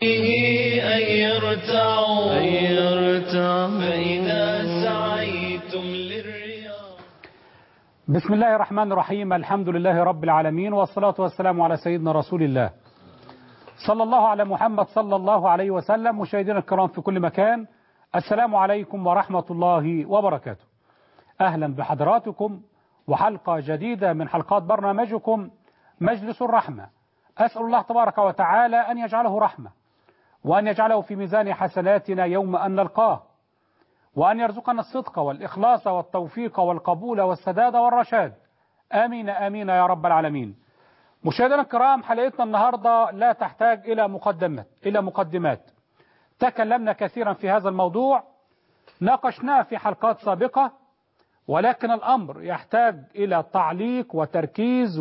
أن يرتعوا أن يرتعوا فإذا سعيتم للرياض بسم الله الرحمن الرحيم الحمد لله رب العالمين والصلاة والسلام على سيدنا رسول الله صلى الله على محمد صلى الله عليه وسلم مشاهدينا الكرام في كل مكان السلام عليكم ورحمة الله وبركاته أهلا بحضراتكم وحلقة جديدة من حلقات برنامجكم مجلس الرحمة أسأل الله تبارك وتعالى أن يجعله رحمة وأن يجعله في ميزان حسناتنا يوم أن نلقاه وأن يرزقنا الصدق والإخلاص والتوفيق والقبول والسداد والرشاد آمين آمين يا رب العالمين مشاهدينا الكرام حلقتنا النهاردة لا تحتاج إلى مقدمات إلى مقدمات تكلمنا كثيرا في هذا الموضوع ناقشناه في حلقات سابقة ولكن الأمر يحتاج إلى تعليق وتركيز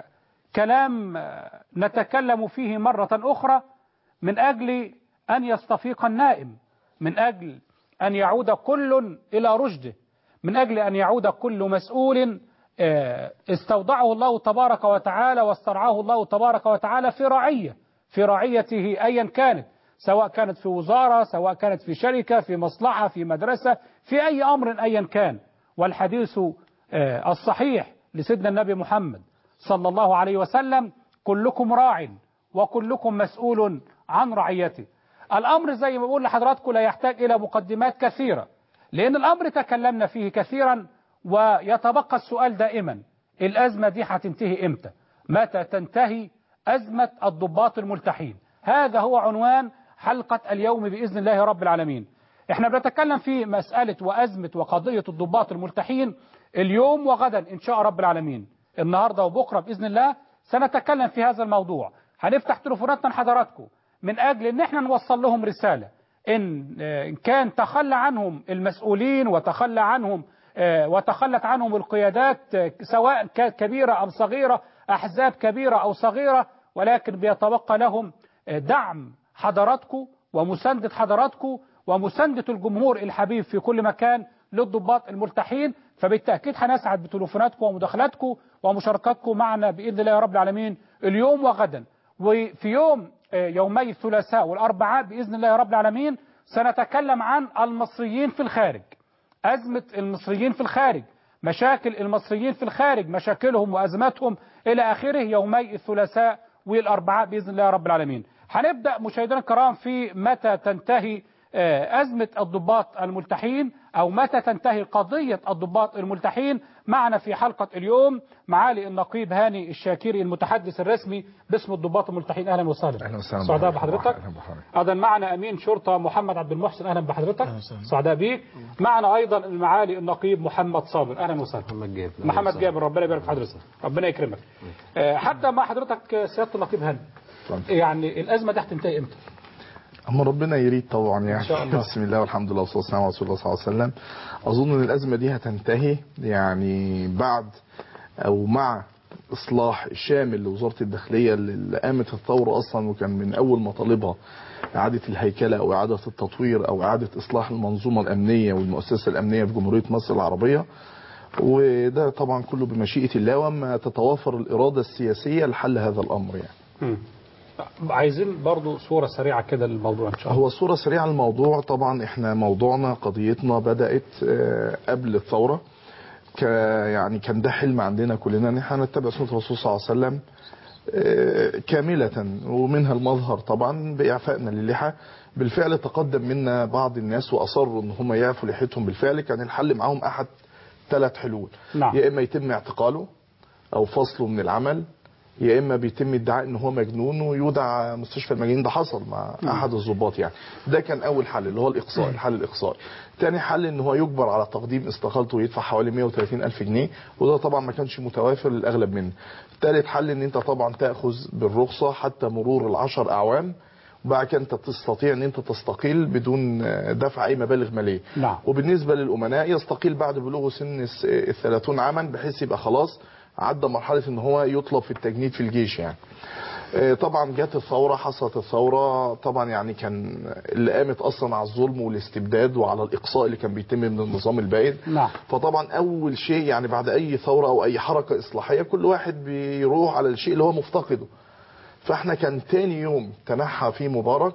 وكلام نتكلم فيه مرة أخرى من أجل أن يستفيق النائم من أجل أن يعود كل إلى رشده من أجل أن يعود كل مسؤول استودعه الله تبارك وتعالى واسترعاه الله تبارك وتعالى في رعية في رعيته أيا كانت سواء كانت في وزارة سواء كانت في شركة في مصلحة في مدرسة في أي أمر أيا كان والحديث الصحيح لسيدنا النبي محمد صلى الله عليه وسلم كلكم راع وكلكم مسؤول عن رعيته الأمر زي ما بقول لحضراتكم لا يحتاج إلى مقدمات كثيرة لأن الأمر تكلمنا فيه كثيرا ويتبقى السؤال دائما الأزمة دي هتنتهي إمتى متى تنتهي أزمة الضباط الملتحين هذا هو عنوان حلقة اليوم بإذن الله رب العالمين احنا بنتكلم في مسألة وأزمة وقضية الضباط الملتحين اليوم وغدا إن شاء رب العالمين النهاردة وبكرة بإذن الله سنتكلم في هذا الموضوع هنفتح تليفوناتنا لحضراتكم من أجل أن احنا نوصل لهم رسالة إن كان تخلى عنهم المسؤولين وتخلى عنهم وتخلت عنهم القيادات سواء كانت كبيرة أو صغيرة أحزاب كبيرة أو صغيرة ولكن بيتبقى لهم دعم حضراتكم ومساندة حضراتكم ومساندة الجمهور الحبيب في كل مكان للضباط الملتحين فبالتأكيد هنسعد بتليفوناتكم ومداخلاتكم ومشاركاتكم معنا بإذن الله رب العالمين اليوم وغدا وفي يوم يومي الثلاثاء والأربعاء بإذن الله رب العالمين سنتكلم عن المصريين في الخارج أزمة المصريين في الخارج مشاكل المصريين في الخارج مشاكلهم وأزماتهم إلى آخره يومي الثلاثاء والأربعاء بإذن الله رب العالمين هنبدأ مشاهدينا الكرام في متى تنتهي أزمة الضباط الملتحين أو متى تنتهي قضية الضباط الملتحين معنا في حلقة اليوم معالي النقيب هاني الشاكيري المتحدث الرسمي باسم الضباط الملتحين أهلا وسهلا أهلا وسهلا سعداء بحضرتك أهلا بحضرتك أيضا معنا أمين شرطة محمد عبد المحسن أهلا بحضرتك سعداء بيك معنا أيضا المعالي النقيب محمد صابر أهلا وسهلا محمد جابر محمد جابر ربنا يبارك في حضرتك ربنا يكرمك آه، حتى مع حضرتك سيادة النقيب هاني يعني الأزمة دي هتنتهي إمتى؟ أما ربنا يريد طبعا يعني شاء الله. بسم الله والحمد لله والصلاة والسلام على رسول الله صلى الله عليه وسلم أظن أن الأزمة دي هتنتهي يعني بعد أو مع إصلاح شامل لوزارة الداخلية اللي قامت الثورة أصلا وكان من أول مطالبها إعادة الهيكلة أو إعادة التطوير أو إعادة إصلاح المنظومة الأمنية والمؤسسة الأمنية في جمهورية مصر العربية وده طبعا كله بمشيئة الله وما تتوافر الإرادة السياسية لحل هذا الأمر يعني مم. عايزين برضو صورة سريعة كده للموضوع إن شاء الله هو صورة سريعة الموضوع طبعا احنا موضوعنا قضيتنا بدأت آه، قبل الثورة ك يعني كان ده حلم عندنا كلنا ان احنا نتبع سنة الرسول صلى الله عليه وسلم آه، كاملة ومنها المظهر طبعا بإعفائنا للحى بالفعل تقدم منا بعض الناس وأصروا ان هم يعفوا لحيتهم بالفعل كان الحل معاهم أحد ثلاث حلول نعم. يا إما يتم اعتقاله أو فصله من العمل يا اما بيتم ادعاء ان هو مجنون ويودع مستشفى المجانين ده حصل مع احد الضباط يعني ده كان اول حل اللي هو الاقصاء الحل الاقصائي تاني حل ان هو يجبر على تقديم استقالته ويدفع حوالي 130 الف جنيه وده طبعا ما كانش متوافر للاغلب منه تالت حل ان انت طبعا تاخذ بالرخصه حتى مرور العشر اعوام وبعد كده انت تستطيع ان انت تستقيل بدون دفع اي مبالغ ماليه نعم. وبالنسبه للامناء يستقيل بعد بلوغ سن الس- الثلاثون عاما بحيث يبقى خلاص عدى مرحله ان هو يطلب في التجنيد في الجيش يعني آه، طبعا جت الثوره حصلت الثوره طبعا يعني كان اللي قامت اصلا على الظلم والاستبداد وعلى الاقصاء اللي كان بيتم من النظام البائد نعم. فطبعا اول شيء يعني بعد اي ثوره او اي حركه اصلاحيه كل واحد بيروح على الشيء اللي هو مفتقده فاحنا كان تاني يوم تنحى فيه مبارك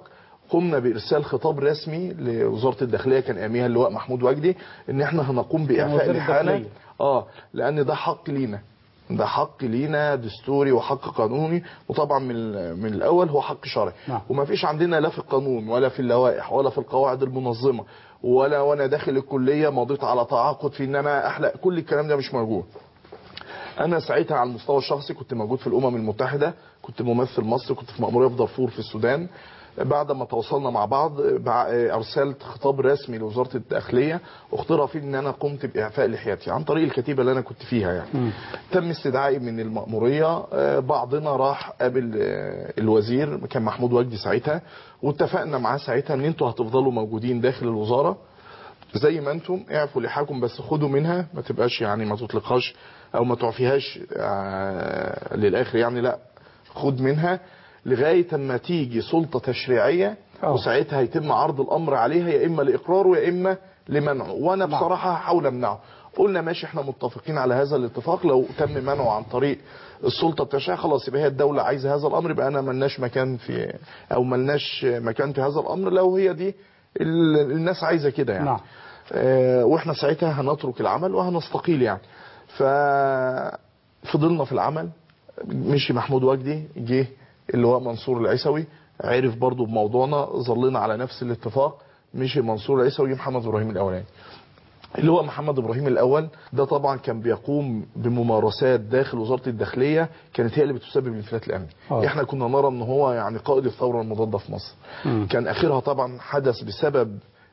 قمنا بارسال خطاب رسمي لوزاره الداخليه كان اياميها اللواء محمود وجدي ان احنا هنقوم باعفاء وزير لحاله الداخلية. اه لان ده حق لينا ده حق لينا دستوري وحق قانوني وطبعا من ال- من الاول هو حق شرعي نعم. وما فيش عندنا لا في القانون ولا في اللوائح ولا في القواعد المنظمه ولا وانا داخل الكليه مضيت على تعاقد في ان انا احلق كل الكلام ده مش موجود انا ساعتها على المستوى الشخصي كنت موجود في الامم المتحده كنت ممثل مصر كنت في مأمورية في دارفور في السودان بعد ما تواصلنا مع بعض بع- ارسلت خطاب رسمي لوزاره الداخليه اخترع فيه ان انا قمت باعفاء لحيتي عن طريق الكتيبه اللي انا كنت فيها يعني تم استدعائي من المأمورية آه، بعضنا راح قابل آه، الوزير كان محمود وجدي ساعتها واتفقنا معاه ساعتها ان انتوا هتفضلوا موجودين داخل الوزارة زي ما انتم اعفوا لحاكم بس خدوا منها ما تبقاش يعني ما تطلقهاش او ما تعفيهاش آه، للاخر يعني لا خد منها لغايه اما تيجي سلطه تشريعيه أوه. وساعتها هيتم عرض الامر عليها يا اما لاقراره يا اما لمنعه وانا نعم. بصراحه هحاول امنعه قلنا ماشي احنا متفقين على هذا الاتفاق لو تم منعه عن طريق السلطه التشريعيه خلاص يبقى هي الدوله عايزه هذا الامر يبقى انا ملناش مكان في او ملناش مكان في هذا الامر لو هي دي ال- الناس عايزه كده يعني نعم. آه، واحنا ساعتها هنترك العمل وهنستقيل يعني ففضلنا في العمل مشي محمود وجدي جه اللواء منصور العيسوي عرف برضو بموضوعنا ظلينا على نفس الاتفاق مشي منصور العيسوي جه محمد ابراهيم الاولاني اللي هو محمد ابراهيم الاول ده طبعا كان بيقوم بممارسات داخل وزاره الداخليه كانت هي اللي بتسبب الانفلات الامني آه. احنا كنا نرى ان هو يعني قائد الثوره المضاده في مصر مم. كان اخرها طبعا حدث بسبب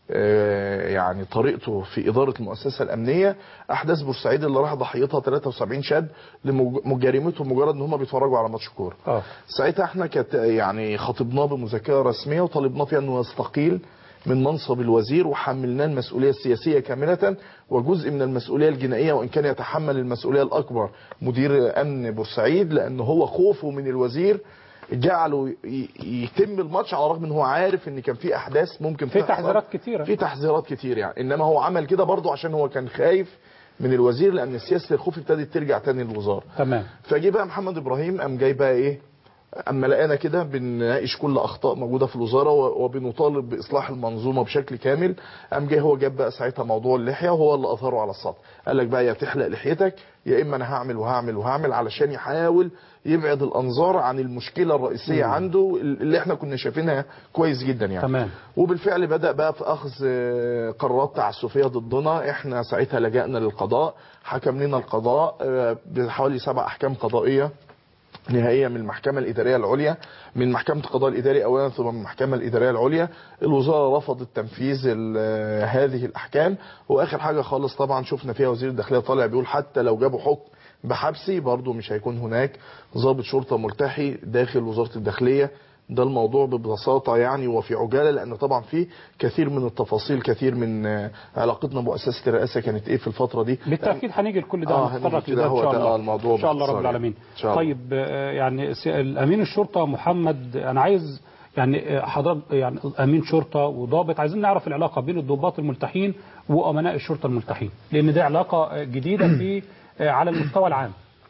آه، يعني طريقته في إدارة المؤسسة الأمنية أحداث بورسعيد اللي راح ضحيتها 73 شاب لجريمتهم مجرد إن هم بيتفرجوا على ماتش كورة اه ساعتها احنا كانت يعني خطبناه بمذكره رسميه وطالبناه فيها انه يستقيل من منصب الوزير وحملناه المسؤوليه السياسيه كامله وجزء من المسؤوليه الجنائيه وان كان يتحمل المسؤوليه الاكبر مدير امن بورسعيد لان هو خوفه من الوزير جعله ي- يتم الماتش على الرغم ان هو عارف ان كان في احداث ممكن في تحصل. تحذيرات كتيرة. في تحذيرات كتير يعني انما هو عمل كده برضه عشان هو كان خايف من الوزير لان سياسه الخوف ابتدت ترجع تاني للوزاره تمام فجه بقى محمد ابراهيم قام جاي بقى ايه اما لقينا كده بنناقش كل اخطاء موجوده في الوزاره و- وبنطالب باصلاح المنظومه بشكل كامل قام جاي هو جاب بقى ساعتها موضوع اللحيه وهو اللي اثاره على السطح قال لك بقى يا تحلق لحيتك يا اما انا هعمل وهعمل وهعمل علشان يحاول يبعد الانظار عن المشكله الرئيسيه عنده اللي احنا كنا شايفينها كويس جدا يعني تمام. وبالفعل بدا بقى في اخذ آه، قرارات تعسفيه ضدنا احنا ساعتها لجأنا للقضاء حكم لنا القضاء آه، بحوالي سبع احكام قضائيه نهائية من المحكمة الإدارية العليا من محكمة القضاء الإداري أولا ثم من المحكمة الإدارية العليا الوزارة رفضت تنفيذ ال- هذه الأحكام وآخر حاجة خالص طبعا شفنا فيها وزير الداخلية طالع بيقول حتى لو جابوا حكم بحبسي برضو مش هيكون هناك ضابط شرطة ملتحي داخل وزارة الداخلية ده الموضوع ببساطة يعني وفي عجالة لأن طبعا في كثير من التفاصيل كثير من آه، علاقتنا بمؤسسة الرئاسة كانت إيه في الفترة دي بالتاكيد هنيجي لكل ده آه، هنتطرق هنيجي لده كده، ان هو شاء ده الله الموضوع ان شاء الله رب باختصار العالمين يعني. إن شاء الله. طيب آه، يعني س- الامين الشرطه محمد انا عايز يعني آه، حضرتك يعني امين شرطه وضابط عايزين نعرف العلاقه بين الضباط الملتحين وامناء الشرطه الملتحين لان دي علاقه آه، جديده في آه، على المستوى العام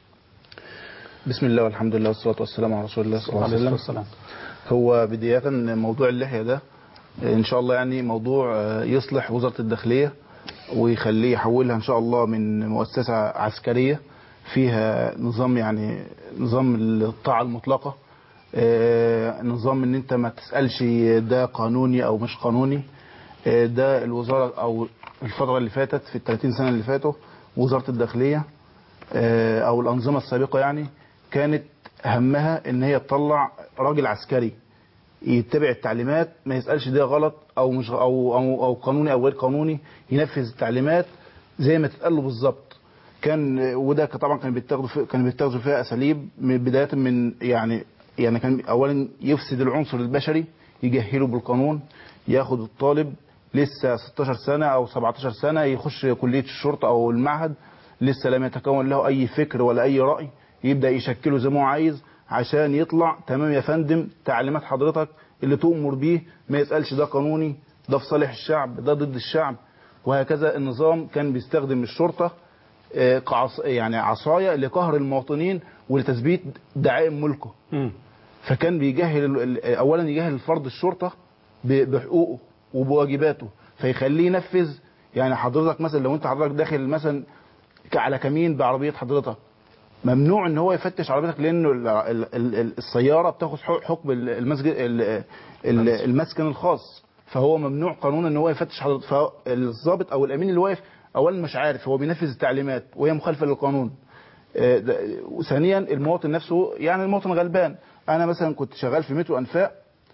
بسم الله والحمد لله والصلاة والسلام على رسول الله صلى الله عليه عليه الصلاه وسلم والسلام هو بداية موضوع اللحية ده إن شاء الله يعني موضوع آه، يصلح وزارة الداخلية ويخليه يحولها إن شاء الله من مؤسسة عسكرية فيها نظام يعني نظام الطاعة المطلقة آه، نظام ان انت ما تسألش ده قانوني او مش قانوني آه، ده الوزارة او الفترة اللي فاتت في ال 30 سنة اللي فاتوا وزارة الداخلية آه، او الانظمه السابقه يعني كانت همها ان هي تطلع راجل عسكري يتبع التعليمات ما يسالش ده غلط او مش او او, أو قانوني او غير قانوني ينفذ التعليمات زي ما تتقال له بالظبط كان وده طبعا كان بيتاخدوا في كان بيتاخدوا فيها اساليب من بدايه من يعني يعني كان اولا يفسد العنصر البشري يجهله بالقانون ياخد الطالب لسه 16 سنه او 17 سنه يخش كليه الشرطه او المعهد لسه لم يتكون له اي فكر ولا اي راي يبدا يشكله زي ما هو عايز عشان يطلع تمام يا فندم تعليمات حضرتك اللي تؤمر بيه ما يسالش ده قانوني ده في صالح الشعب ده ضد الشعب وهكذا النظام كان بيستخدم الشرطه آه، كعص يعني عصايه لقهر المواطنين ولتثبيت دعائم ملكه مم. فكان بيجهل ال- ال- اولا يجهل فرد الشرطه ب- بحقوقه وبواجباته فيخليه ينفذ يعني حضرتك مثلا لو انت حضرتك داخل مثلا ك- على كمين بعربيه حضرتك ممنوع ان هو يفتش عربيتك لانه ال- ال- ال- السياره بتاخد حق- حكم المسجد ال- ال- المسكن الخاص فهو ممنوع قانونا ان هو يفتش حضرتك فالضابط او الامين اللي واقف اولا مش عارف هو بينفذ التعليمات وهي مخالفه للقانون آه، ده- وثانيا المواطن نفسه يعني المواطن غلبان انا مثلا كنت شغال في مترو انفاق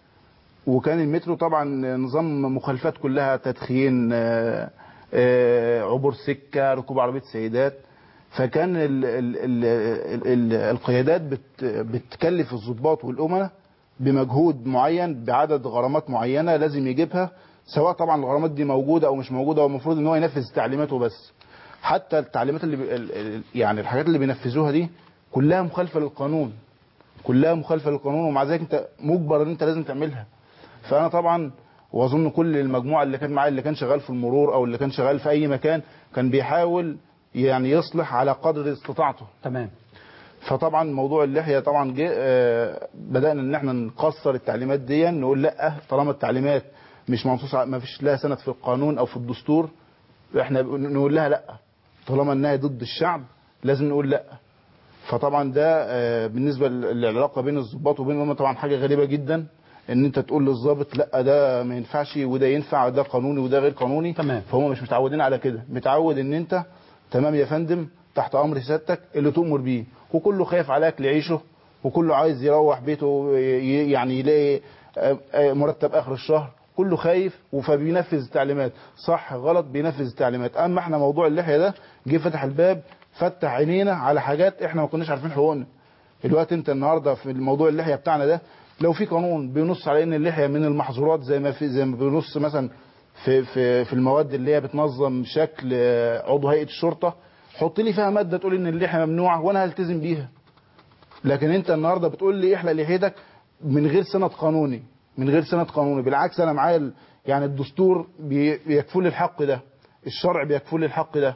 وكان المترو طبعا نظام مخالفات كلها تدخين آه، آه، عبور سكه ركوب عربيه سيدات فكان ال ال ال ال ال القيادات بت بتكلف الضباط والامناء بمجهود معين بعدد غرامات معينه لازم يجيبها سواء طبعا الغرامات دي موجوده او مش موجوده هو المفروض ان هو ينفذ تعليماته بس حتى التعليمات اللي بي ال- ال- يعني الحاجات اللي بينفذوها دي كلها مخالفه للقانون كلها مخالفه للقانون ومع ذلك انت مجبر ان انت لازم تعملها فانا طبعا واظن كل المجموعه اللي كان معايا اللي كان شغال في المرور او اللي كان شغال في اي مكان كان بيحاول يعني يصلح على قدر استطاعته تمام فطبعا موضوع اللحيه طبعا جه آه، بدانا ان احنا نقصر التعليمات دي نقول لا طالما التعليمات مش منصوص ع- ما فيش لها سند في القانون او في الدستور احنا نقول لها لا طالما انها ضد الشعب لازم نقول لا فطبعا ده آه، بالنسبه للعلاقه بين الضباط وبين الامه طبعا حاجه غريبه جدا ان انت تقول للضابط لا ده ما ينفعش وده ينفع وده قانوني وده غير قانوني تمام. فهم مش متعودين على كده متعود ان انت تمام يا فندم تحت امر سيادتك اللي تؤمر بيه وكله خايف على اكل عيشه وكله عايز يروح بيته ي- يعني يلاقي آه، آه، مرتب اخر الشهر كله خايف فبينفذ التعليمات صح غلط بينفذ التعليمات اما احنا موضوع اللحيه ده جه فتح الباب فتح عينينا على حاجات احنا ما كناش عارفين حقوقنا الوقت انت النهارده في الموضوع اللحيه بتاعنا ده لو في قانون بينص على ان اللحيه من المحظورات زي ما في زي ما بينص مثلا في في في المواد اللي هي بتنظم شكل آه، عضو هيئه الشرطه حط لي فيها ماده تقول ان اللحيه ممنوعه وانا هلتزم بيها لكن انت النهارده بتقول لي احلق لحيتك من غير سند قانوني من غير سند قانوني بالعكس انا معايا ال- يعني الدستور بي- بيكفل لي الحق ده الشرع بيكفل لي الحق ده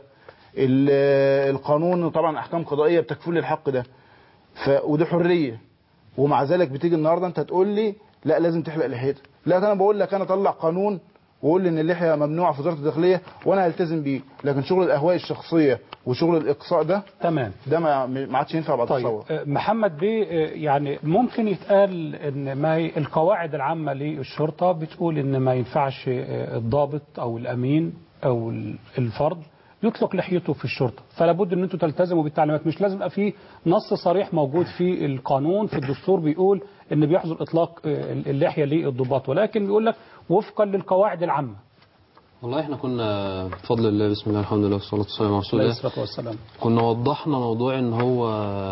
ال- القانون طبعا احكام قضائيه بتكفل لي الحق ده ف ودي حريه ومع ذلك بتيجي النهارده انت تقول لي لا لازم تحلق لحيتك لا ده انا بقول لك انا اطلع قانون وقول لي ان اللحيه ممنوعه في وزاره الداخليه وانا هلتزم بيه لكن شغل الاهواء الشخصيه وشغل الاقصاء ده تمام ده ما ما عادش ينفع بعد طيب الثوره آه، محمد بيه آه، يعني ممكن يتقال ان ما ي- القواعد العامه للشرطه بتقول ان ما ينفعش آه، الضابط او الامين او ال- الفرد يطلق لحيته في الشرطه فلا بد ان انتم تلتزموا بالتعليمات مش لازم يبقى في نص صريح موجود في القانون في الدستور بيقول ان بيحظر اطلاق آه، اللحيه للضباط ولكن بيقول لك وفقا للقواعد العامه والله احنا كنا بفضل الله بسم الله الحمد لله والصلاة والسلام على رسول عليه الله الصلاه والسلام كنا وضحنا موضوع ان هو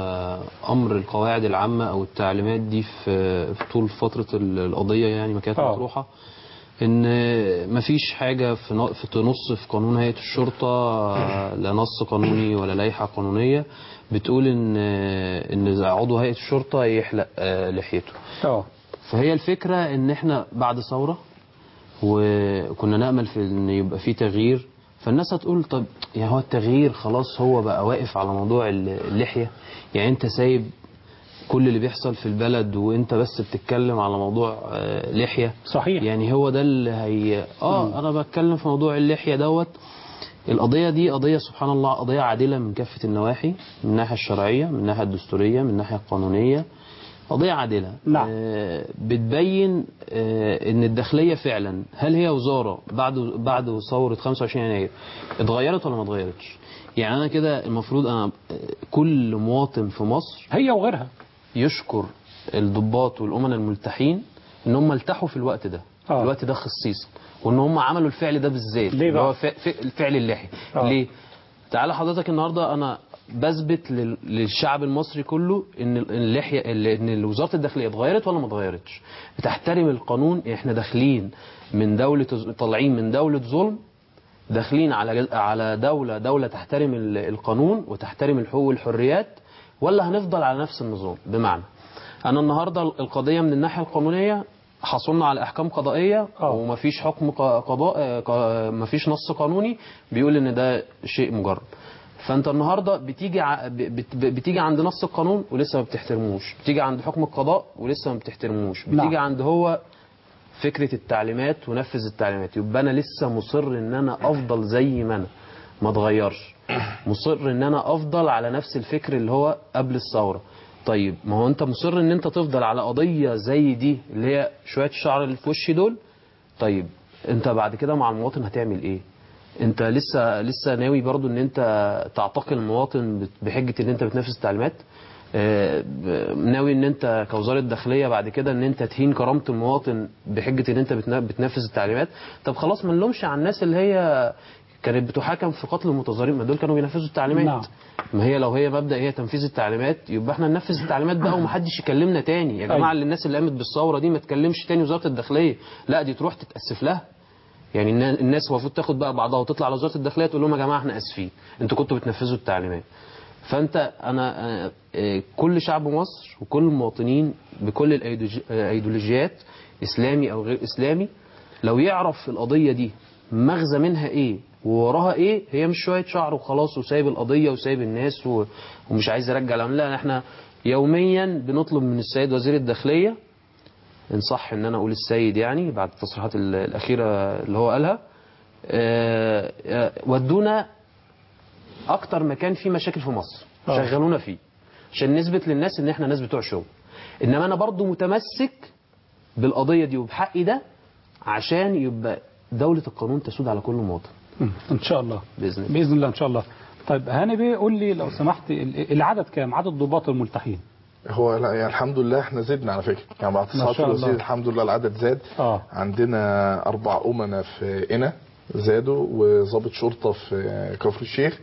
امر القواعد العامة او التعليمات دي في في طول فترة ال- القضية يعني ما كانت آه. مطروحة ان مفيش حاجة في ن- في تنص في قانون هيئة الشرطة لا نص قانوني ولا لائحة قانونية بتقول ان ان عضو هيئة الشرطة يحلق آه، لحيته اه فهي الفكرة ان احنا بعد ثورة وكنا نأمل في ان يبقى في تغيير فالناس هتقول طب يعني هو التغيير خلاص هو بقى واقف على موضوع اللحية يعني انت سايب كل اللي بيحصل في البلد وانت بس بتتكلم على موضوع آه، لحية صحيح يعني هو ده اللي هي اه انا بتكلم في موضوع اللحية دوت القضية دي قضية سبحان الله قضية عادلة من كافة النواحي من الناحية الشرعية من الناحية الدستورية من الناحية القانونية قضية عادلة نعم. آه، بتبين آه، ان الداخلية فعلا هل هي وزارة بعد بعد ثورة 25 يناير اتغيرت ولا ما اتغيرتش يعني انا كده المفروض انا آه، كل مواطن في مصر هي وغيرها يشكر الضباط والأمناء الملتحين ان هم التحوا في الوقت ده آه. الوقت ده خصيصا وان هم عملوا الفعل ده بالذات ليه اللي هو بقى؟ ف- ف- الفعل اللحي آه. ليه تعالى حضرتك النهارده انا بثبت لل- للشعب المصري كله ان ال- اللحيه ان وزاره الداخليه اتغيرت ولا ما اتغيرتش بتحترم القانون احنا داخلين من دوله طالعين من دوله ظلم داخلين على جز- على دولة دولة تحترم ال- القانون وتحترم الحقوق والحريات ولا هنفضل على نفس النظام بمعنى أنا النهاردة القضية من الناحية القانونية حصلنا على أحكام قضائية آه. ومفيش حكم ق- قضاء آه، ق- مفيش نص قانوني بيقول إن ده شيء مجرد فأنت النهاردة بتيجي ع- ب- بت- بتيجي عند نص القانون ولسه ما بتحترموش بتيجي عند حكم القضاء ولسه ما بتحترموش نعم. بتيجي عند هو فكره التعليمات ونفذ التعليمات يبقى انا لسه مصر ان انا افضل زي ما انا ما اتغيرش مصر ان انا افضل على نفس الفكر اللي هو قبل الثوره طيب ما هو انت مصر ان انت تفضل على قضيه زي دي اللي هي شويه الشعر اللي في وشي دول طيب انت بعد كده مع المواطن هتعمل ايه انت لسه لسه ناوي برضو ان انت تعتقل المواطن بت- بحجه ان انت بتنفذ التعليمات آه، ب- ناوي ان انت كوزاره داخليه بعد كده ان انت تهين كرامه المواطن بحجه ان انت بتنا- بتنفذ التعليمات طب خلاص ما نلومش على الناس اللي هي كانت بتحاكم في قتل المتظاهرين ما دول كانوا بينفذوا التعليمات نعم. ما هي لو هي مبدا هي تنفيذ التعليمات يبقى احنا ننفذ التعليمات بقى ومحدش يكلمنا تاني يا جماعه أيوة. اللي الناس اللي قامت بالثوره دي ما تكلمش تاني وزاره الداخليه لا دي تروح تتاسف لها يعني النا- الناس المفروض تاخد بقى بعضها وتطلع على وزاره الداخليه تقول لهم يا جماعه احنا اسفين انتوا كنتوا بتنفذوا التعليمات فانت انا أنا- آه، كل شعب مصر وكل المواطنين بكل الأيديولوجي- آه، الايديولوجيات اسلامي او غير اسلامي لو يعرف القضيه دي مغزى منها ايه ووراها ايه هي مش شويه شعر وخلاص وسايب القضيه وسايب الناس و- ومش عايز يرجع الأمن. لا احنا يوميا بنطلب من السيد وزير الداخليه ان صح ان انا اقول السيد يعني بعد التصريحات ال- الاخيره اللي هو قالها آه، آه، ودونا اكتر مكان فيه مشاكل في مصر آه. شغلونا فيه عشان نثبت للناس ان احنا ناس بتوع شغل انما انا برضو متمسك بالقضيه دي وبحقي ده عشان يبقى دوله القانون تسود على كل مواطن مم. ان شاء الله باذن الله باذن الله ان شاء الله طيب هاني بيه قول لي لو سمحت ال- العدد كام عدد ضباط الملتحين هو لا يعني الحمد لله احنا زدنا على فكره يعني بعد ما تصريحات شاء الوزير الله. الحمد لله العدد زاد اه عندنا اربع امنا في قنا زادوا وضابط شرطه في كفر الشيخ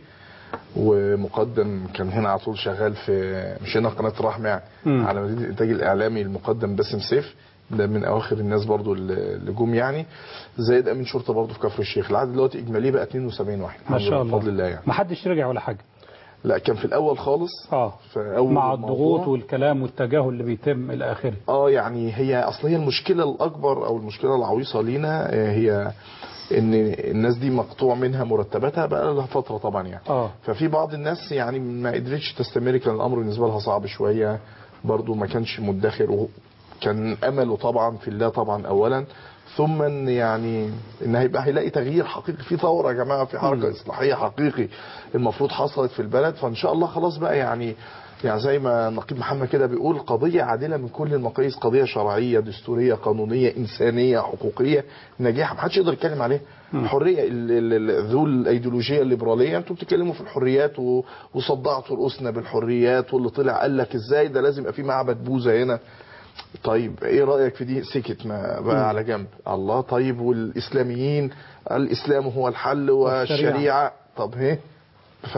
ومقدم كان هنا على طول شغال في مش هنا قناه رحمه مم. على مدينه الانتاج الاعلامي المقدم باسم سيف ده من اواخر الناس برضو اللي جم يعني زائد امين شرطه برضو في كفر الشيخ العدد دلوقتي اجمالي بقى 72 واحد ما الحمد شاء لله الله بفضل الله يعني ما حدش رجع ولا حاجه لا كان في الاول خالص اه في اول مع الموضوع. الضغوط والكلام والتجاهل اللي بيتم الى اخره اه يعني هي اصل هي المشكله الاكبر او المشكله العويصه لينا آه، هي ان الناس دي مقطوع منها مرتباتها بقى لها فتره طبعا يعني اه ففي بعض الناس يعني ما قدرتش تستمر كان الامر بالنسبه لها صعب شويه برضو ما كانش مدخر وكان امله طبعا في الله طبعا اولا ثم إن يعني ان هيبقى هيلاقي تغيير حقيقي في ثوره يا جماعه في حركه اصلاحيه حقيقي المفروض حصلت في البلد فان شاء الله خلاص بقى يعني يعني زي ما نقيب محمد كده بيقول قضيه عادله من كل المقاييس قضيه شرعيه دستوريه قانونيه انسانيه حقوقيه ناجحه محدش يقدر يتكلم عليها الحريه ال- ال- ال- ذو الايديولوجيه الليبراليه انتوا بتتكلموا في الحريات و- وصدعتوا رؤوسنا بالحريات واللي طلع قال لك ازاي ده لازم يبقى في معبد بوذا هنا طيب ايه رايك في دي سكت ما بقى على جنب الله طيب والاسلاميين الاسلام هو الحل والشريعه طب هي ف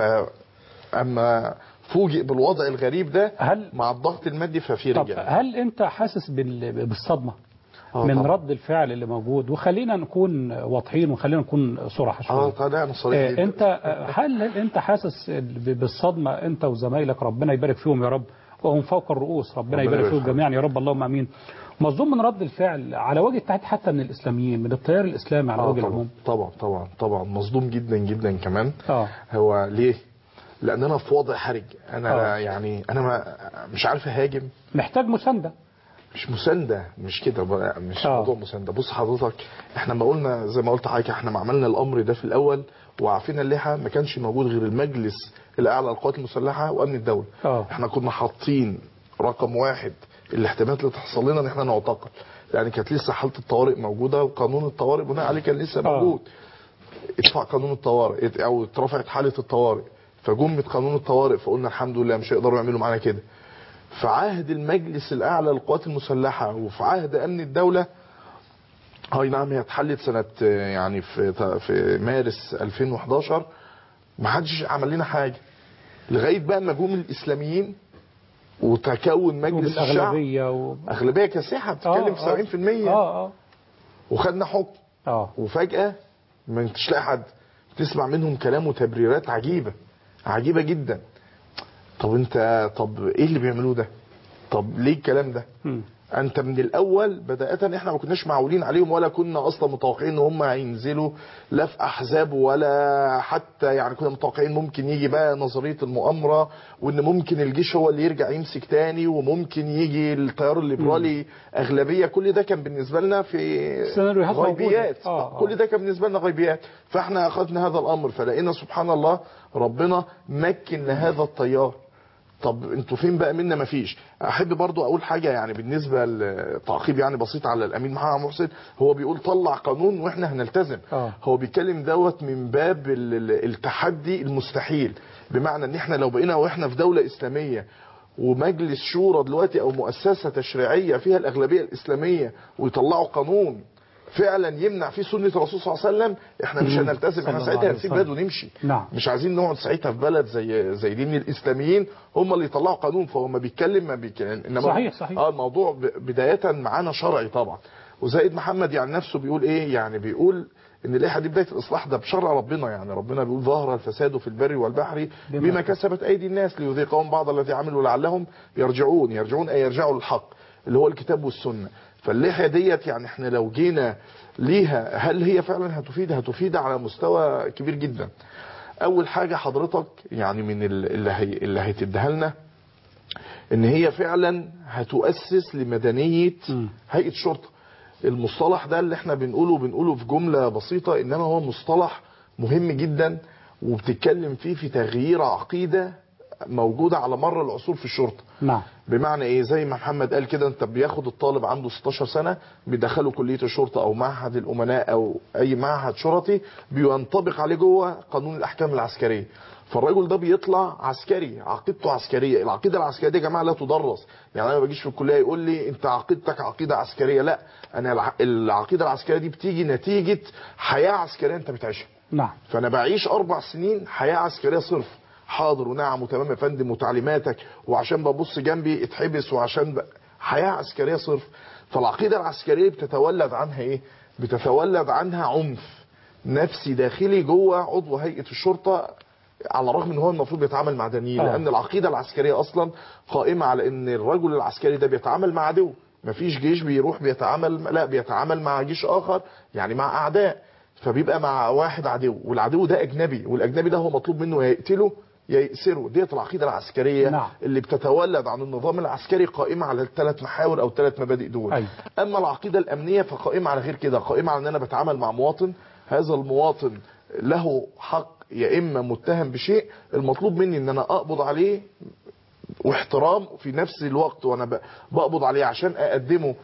اما فوجئ بالوضع الغريب ده هل مع الضغط المادي ففي طب رجع هل انت حاسس بال- بالصدمه آه من طبعا. رد الفعل اللي موجود وخلينا نكون واضحين وخلينا نكون صراحه شويه اه طبعا انا صريح آه، جدا انت آه، هل انت حاسس ب- بالصدمه انت وزمايلك ربنا يبارك فيهم يا رب وهم فوق الرؤوس ربنا ربنا يبارك يبارك فيهم فيهم. جميعا يا رب اللهم امين مظلوم من رد الفعل على وجه التحديد حتى من الاسلاميين من التيار الاسلامي على آه وجه طبعا العموم طبعا طبعا طبعا مصدوم جدا جدا كمان اه هو ليه لان انا في وضع حرج انا آه. يعني انا ما مش عارف اهاجم محتاج مسانده مش مسانده مش كده بقى، مش آه. موضوع مسانده بص حضرتك احنا ما قلنا زي ما قلت حضرتك احنا ما عملنا الامر ده في الاول وعافينا اللحى ما كانش موجود غير المجلس الاعلى للقوات المسلحه وامن الدوله اه احنا كنا حاطين رقم واحد الاحتمالات اللي تحصل لنا ان احنا نعتقل يعني كانت لسه حاله الطوارئ موجوده وقانون الطوارئ بناء عليه كان لسه آه. موجود ادفع قانون الطوارئ ات- او اترفعت حاله الطوارئ فجمت قانون الطوارئ فقلنا الحمد لله مش هيقدروا يعملوا معانا كده في عهد المجلس الاعلى للقوات المسلحه وفي عهد امن الدوله هاي نعم هي اتحلت سنه آه، يعني في في مارس 2011 ما حدش عمل لنا حاجه لغايه بقى ما جم الاسلاميين وتكون مجلس الشعب وبالاغلبيه و... اغلبيه كاسحه بتتكلم آه، في 70% اه اه وخدنا حكم اه وفجأة ما انتش لاقي حد تسمع منهم كلام وتبريرات عجيبة عجيبة جدا طب انت طب ايه اللي بيعملوه ده طب ليه الكلام ده مم. انت من الاول بدايه احنا ما كناش معولين عليهم ولا كنا اصلا متوقعين ان هم هينزلوا لا في احزاب ولا حتى يعني كنا متوقعين ممكن يجي بقى نظريه المؤامره وان ممكن الجيش هو اللي يرجع يمسك تاني وممكن يجي التيار الليبرالي اغلبيه كل ده كان بالنسبه لنا في سيناريوهات موجودة. غيبيات آه، آه. كل ده كان بالنسبه لنا غيبيات فاحنا اخذنا هذا الامر فلقينا سبحان الله ربنا مكن لهذا التيار طب انتوا فين بقى منا مفيش احب برضو اقول حاجه يعني بالنسبه لتعقيب يعني بسيط على الامين محمد محسن هو بيقول طلع قانون واحنا هنلتزم آه. هو بيتكلم دوت من باب ال- ال- التحدي المستحيل بمعنى ان احنا لو بقينا واحنا في دوله اسلاميه ومجلس شورى دلوقتي او مؤسسه تشريعيه فيها الاغلبيه الاسلاميه ويطلعوا قانون فعلا يمنع فيه سنه الرسول صلى الله عليه وسلم احنا مش مم. هنلتزم صلى احنا الله ساعتها عليه هنسيب وسلم. بلد ونمشي نعم. مش عايزين نقعد ساعتها في بلد زي زي دي من الاسلاميين هم اللي يطلعوا قانون فهو ما بيتكلم ما بيتكلم انما صحيح، صحيح. اه الموضوع ب- بدايه معانا شرعي طبعا وزائد محمد يعني نفسه بيقول ايه يعني بيقول ان اللائحه دي بدايه الاصلاح ده بشرع ربنا يعني ربنا بيقول ظهر الفساد في البر والبحر بما بما كسبت ايدي الناس ليذيقهم بعض الذي عملوا لعلهم يرجعون يرجعون اي يرجعوا للحق اللي هو الكتاب والسنه فاللائحه ديت يعني احنا لو جينا ليها هل هي فعلا هتفيد هتفيد على مستوى كبير جدا اول حاجه حضرتك يعني من ال- اللي هي اللي هتديها لنا ان هي فعلا هتؤسس لمدنيه مم. هيئه شرطه المصطلح ده اللي احنا بنقوله بنقوله في جمله بسيطه انما هو مصطلح مهم جدا وبتتكلم فيه في تغيير عقيده موجوده على مر العصور في الشرطه نعم بمعنى ايه زي ما محمد قال كده انت بياخد الطالب عنده 16 سنه بيدخله كليه الشرطه او معهد الامناء او اي معهد شرطي بينطبق عليه جوه قانون الاحكام العسكريه فالراجل ده بيطلع عسكري عقيدته عسكريه العقيده العسكريه دي يا جماعه لا تدرس يعني انا ما بجيش في الكليه يقول لي انت عقيدتك عقيده عسكريه لا انا الع- العقيده العسكريه دي بتيجي نتيجه حياه عسكريه انت بتعيشها نعم فانا بعيش اربع سنين حياه عسكريه صرف حاضر ونعم وتمام يا فندم وتعليماتك وعشان ببص جنبي اتحبس وعشان ب... حياه عسكريه صرف فالعقيده العسكريه بتتولد عنها ايه؟ بتتولد عنها عنف نفسي داخلي جوه عضو هيئه الشرطه على الرغم ان هو المفروض بيتعامل مع دنيين آه. لان العقيده العسكريه اصلا قائمه على ان الرجل العسكري ده بيتعامل مع عدو مفيش جيش بيروح بيتعامل لا بيتعامل مع جيش اخر يعني مع اعداء فبيبقى مع واحد عدو والعدو ده اجنبي والاجنبي ده هو مطلوب منه يا يقتله يا يأسره ديت العقيده العسكريه نعم. اللي بتتولد عن النظام العسكري قائمه على الثلاث محاور او الثلاث مبادئ دول أيوة. اما العقيده الامنيه فقائمه على غير كده قائمه على ان انا بتعامل مع مواطن هذا المواطن له حق يا اما متهم بشيء المطلوب مني ان انا اقبض عليه واحترام في نفس الوقت وانا ب- بقبض عليه عشان اقدمه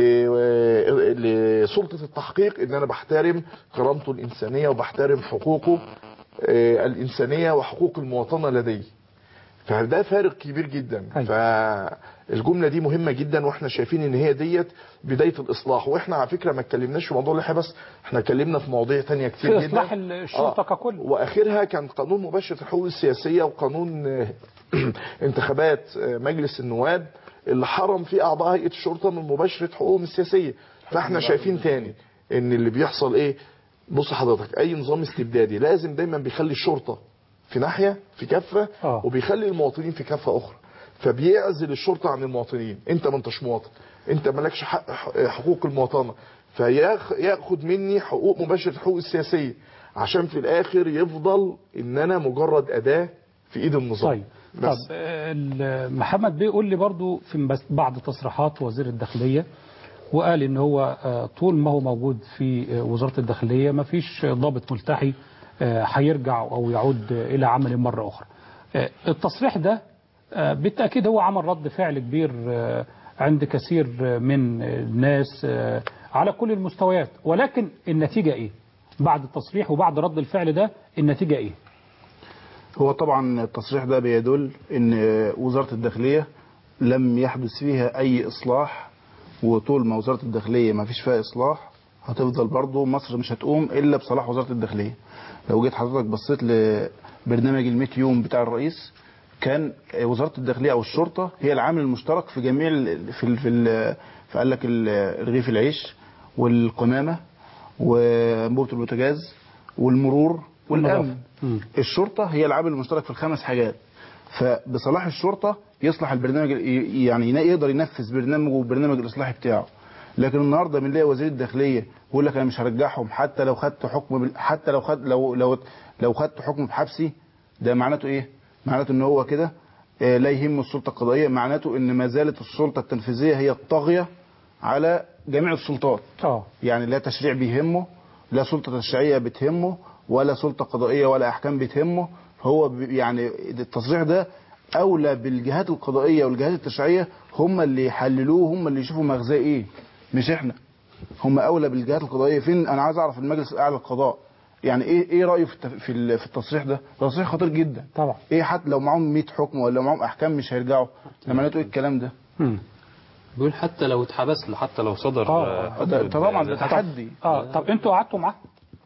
ل- لسلطة التحقيق ان انا بحترم كرامته الانسانية وبحترم حقوقه آه، الانسانية وحقوق المواطنة لدي فده فارق كبير جدا أيوة. فالجملة دي مهمة جدا واحنا شايفين ان هي ديت بداية الاصلاح واحنا على فكرة ما اتكلمناش في موضوع اللائحة بس احنا اتكلمنا في مواضيع تانية كتير في جدا إصلاح الشرطة ككل. واخرها كان قانون مباشر الحقوق السياسيه وقانون آه، انتخابات آه، مجلس النواب اللي حرم فيه اعضاء هيئه الشرطه من مباشره حقوقهم السياسيه فاحنا شايفين تاني ان اللي بيحصل ايه بص حضرتك اي نظام استبدادي لازم دايما بيخلي الشرطه في ناحيه في كفه آه. وبيخلي المواطنين في كفه اخرى فبيعزل الشرطه عن المواطنين انت ما انتش مواطن انت مالكش حق حقوق المواطنه فياخد مني حقوق مباشره الحقوق السياسيه عشان في الاخر يفضل ان انا مجرد اداه في ايد النظام طيب بس طب آه، ال- محمد بيقول لي برضو في بس- بعض تصريحات وزير الداخلية وقال ان هو آه، طول ما هو موجود في آه، وزارة الداخلية ما فيش ضابط ملتحي آه، هيرجع او يعود آه، الى عمل مرة اخرى آه، التصريح ده آه، بالتأكيد هو عمل رد فعل كبير آه، عند كثير آه، من الناس آه، على كل المستويات ولكن النتيجة ايه بعد التصريح وبعد رد الفعل ده النتيجة ايه هو طبعا التصريح ده بيدل ان وزارة الداخلية لم يحدث فيها اي اصلاح وطول ما وزارة الداخلية ما فيش فيها اصلاح هتفضل برضو مصر مش هتقوم الا بصلاح وزارة الداخلية لو جيت حضرتك بصيت لبرنامج الميت يوم بتاع الرئيس كان وزارة الداخلية او الشرطة هي العامل المشترك في جميع ال- في ال في, ال فقال لك ال- رغيف العيش والقمامة وانبوبة البوتاجاز والمرور والامن مم. الشرطة هي العامل المشترك في الخمس حاجات فبصلاح الشرطة يصلح البرنامج ي- يعني ينا- يقدر ينفذ برنامجه والبرنامج الاصلاحي بتاعه لكن النهارده بنلاقي وزير الداخليه بيقول لك انا مش هرجعهم حتى لو خدت حكم بال- حتى لو خد لو لو لو خدت حكم بحبسي ده معناته ايه؟ معناته ان هو كده آه، لا يهم السلطه القضائيه معناته ان ما زالت السلطه التنفيذيه هي الطاغيه على جميع السلطات اه يعني لا تشريع بيهمه لا سلطة تشريعية بتهمه ولا سلطة قضائية ولا أحكام بتهمه هو ب- يعني التصريح ده أولى بالجهات القضائية والجهات التشريعية هم اللي يحللوه هم اللي يشوفوا مغزاه إيه مش إحنا هم أولى بالجهات القضائية فين أنا عايز أعرف المجلس الأعلى للقضاء يعني إيه إيه رأيه في التف- في ال- في التصريح ده؟ تصريح خطير جدا طبعا إيه حتى لو معاهم 100 حكم ولا معاهم أحكام مش هيرجعوا ده معناته إيه الكلام ده؟ مم. بيقول حتى لو اتحبس حتى لو صدر آه. آه، حكم ده طبعا ده بإعدام. تحدي اه طب انتوا قعدتوا معاه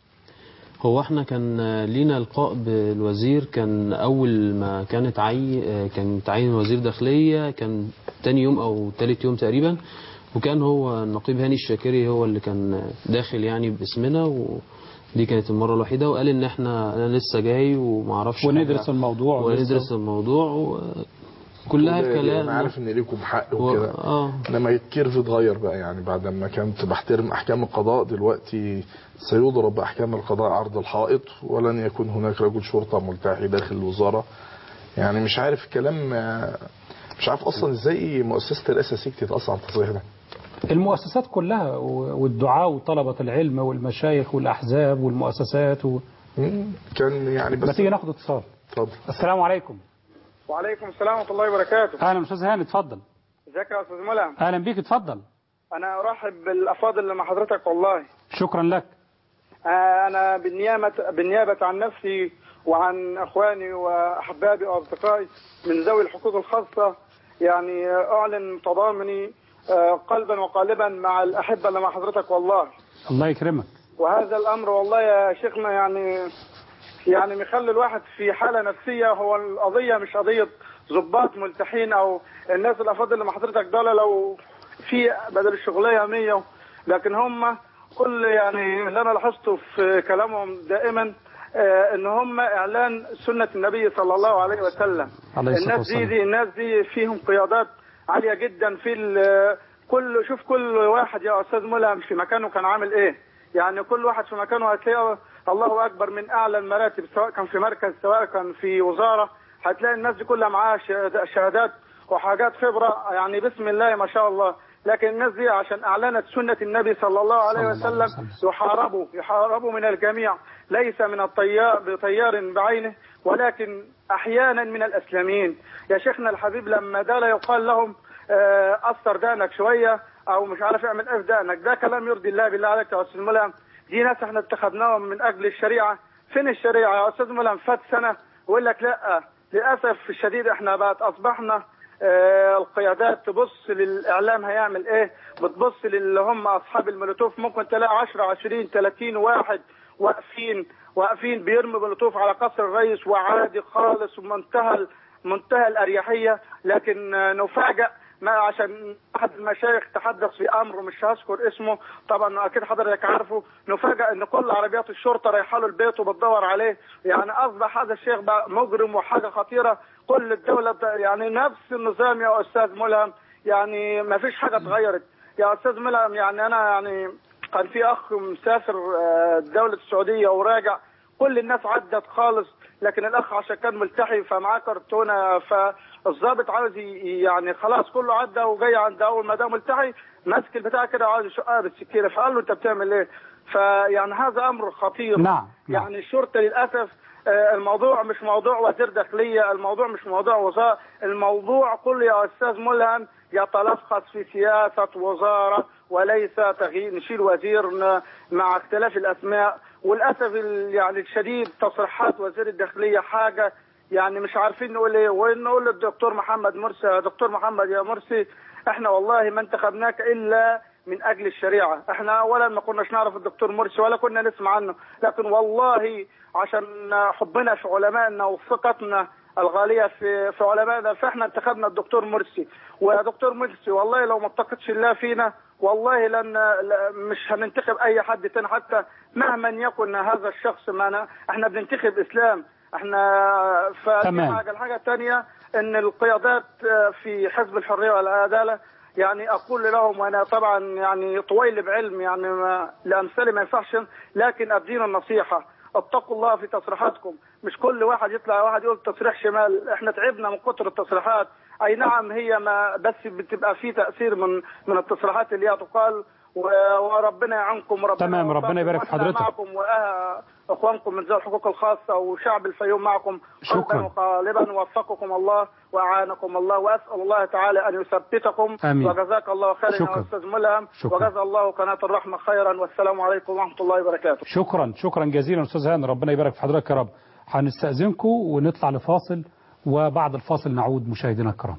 هو احنا كان لينا لقاء بالوزير كان اول ما كانت عي كان تعين وزير داخليه كان تاني يوم او تالت يوم تقريبا وكان هو النقيب هاني الشاكري هو اللي كان داخل يعني باسمنا ودي كانت المره الوحيده وقال ان احنا انا لسه جاي وما اعرفش وندرس حاجة. الموضوع وندرس الموضوع وكلها وده- الكلام انا عارف ان ليكم حق و- وكده اه انما الكيرف اتغير بقى يعني بعد ما كنت بحترم احكام القضاء دلوقتي سيضرب باحكام القضاء عرض الحائط ولن يكون هناك رجل شرطه ملتحي داخل الوزاره يعني مش عارف الكلام آه، مش عارف اصلا ازاي مؤسسه الرئاسه سكتت اصلا على التصريح ده المؤسسات كلها و- والدعاة وطلبة العلم والمشايخ والأحزاب والمؤسسات و... مم، كان يعني ما بس تيجي ناخد اتصال اتفضل السلام عليكم وعليكم السلام ورحمة الله وبركاته اهلا استاذ هاني اتفضل ازيك يا استاذ ملهم اهلا بيك اتفضل انا ارحب بالافاضل اللي مع حضرتك والله شكرا لك آه، انا بالنيابة بالنيابة عن نفسي وعن اخواني واحبابي واصدقائي من ذوي الحقوق الخاصة يعني آه، اعلن تضامني آه، قلبا وقالبا مع الاحبة اللي مع حضرتك والله الله يكرمك وهذا الامر والله يا شيخنا يعني يعني مخلي الواحد في حاله نفسيه هو القضيه مش قضيه ضباط ملتحين او الناس الافاضل اللي مع حضرتك دول لو في بدل الشغليه 100 لكن هم كل يعني اللي انا لاحظته في كلامهم دائما آه، ان هم اعلان سنه النبي صلى الله عليه وسلم عليه الصلاة الناس دي, والسلام. دي الناس دي فيهم قيادات عاليه جدا في ال- كل شوف كل واحد يا استاذ ملهم في مكانه كان عامل ايه يعني كل واحد في مكانه هتلاقيه الله اكبر من اعلى المراتب سواء كان في مركز سواء كان في وزاره هتلاقي الناس دي كلها معاها شهاد- شهادات وحاجات خبره يعني بسم الله ما شاء الله لكن الناس دي عشان اعلنت سنه النبي صلى الله عليه صلى الله عليه وسلم يحاربوا يحاربوا من الجميع ليس من الطيار بطيار بعينه ولكن احيانا من الاسلاميين يا شيخنا الحبيب لما ده لا يقال لهم آه، قصر دقنك شويه او مش عارف اعمل ايه في دقنك ده كلام يرضي الله بالله عليك يا استاذ ملهم دي ناس احنا اتخذناهم من اجل الشريعه فين الشريعه يا استاذ ملهم فات سنه ويقول لك لا للاسف الشديد احنا بقت اصبحنا آه، القيادات تبص للاعلام هيعمل ايه بتبص للي هم اصحاب المولوتوف ممكن تلاقي 10 20 30 واحد واقفين واقفين بيرموا مولوتوف على قصر الرئيس وعادي خالص ومنتهى منتهى الاريحيه لكن آه، نفاجأ ما عشان احد المشايخ تحدث في امر مش هذكر اسمه طبعا اكيد حضرتك عارفه نفاجأ ان كل عربيات الشرطه رايحه له البيت وبتدور عليه يعني اصبح هذا الشيخ بقى مجرم وحاجه خطيره كل الدوله بت- يعني نفس النظام يا استاذ ملهم يعني ما فيش حاجه اتغيرت يا استاذ ملهم يعني انا يعني كان في اخ مسافر آه، دوله السعوديه وراجع كل الناس عدت خالص لكن الاخ عشان كان ملتحي فمعاه كرتونه فالضابط عاوز ي- يعني خلاص كله عدى وجاي عند اول ما ده ملتحي ماسك البتاع كده وعاوز يشقها بالسكينه فقال له انت بتعمل ايه؟ فيعني هذا امر خطير نعم، نعم. يعني الشرطه للاسف آه، الموضوع مش موضوع وزير داخليه، الموضوع مش موضوع وزاره، الموضوع كله يا استاذ ملهم يتلخص في سياسه وزاره وليس تغيير نشيل وزير ن- مع اختلاف الاسماء، وللاسف ال- يعني الشديد تصريحات وزير الداخليه حاجه يعني مش عارفين نقول ايه ونقول للدكتور محمد مرسي يا دكتور محمد يا مرسي احنا والله ما انتخبناك الا من اجل الشريعه، احنا اولا ما كناش نعرف الدكتور مرسي ولا كنا نسمع عنه، لكن والله عشان حبنا في علمائنا وثقتنا الغاليه في في علمائنا فاحنا انتخبنا الدكتور مرسي، ويا دكتور مرسي والله لو ما اتقتش الله فينا والله لن لا- مش هننتخب اي حد تاني حتى مهما يكن هذا الشخص معنا احنا بننتخب اسلام احنا فدي تمام. حاجه الحاجه الثانيه ان القيادات آه، في حزب الحريه والعداله يعني اقول لهم وانا طبعا يعني طويل بعلم يعني ما لامثالي ما ينفعش لكن ادينا النصيحه اتقوا الله في تصريحاتكم مش كل واحد يطلع واحد يقول تصريح شمال احنا تعبنا من كتر التصريحات اي نعم هي ما بس بتبقى في تاثير من من التصريحات اللي هي تقال و- وربنا يعينكم وربنا تمام، ربنا يبارك في وإحنا حضرتك. معكم واخوانكم من ذوي الحقوق الخاصه وشعب الفيوم معكم شكراً. قلبا وقالبا وفقكم الله واعانكم الله واسال الله تعالى ان يثبتكم آمين. وجزاك الله خيرا شكراً. يا استاذ ملهم شكراً. وجزا الله قناه الرحمه خيرا والسلام عليكم ورحمه الله وبركاته شكرا شكرا جزيلا استاذ هاني ربنا يبارك في حضرتك يا رب هنستأذنكم ونطلع لفاصل وبعد الفاصل نعود مشاهدينا الكرام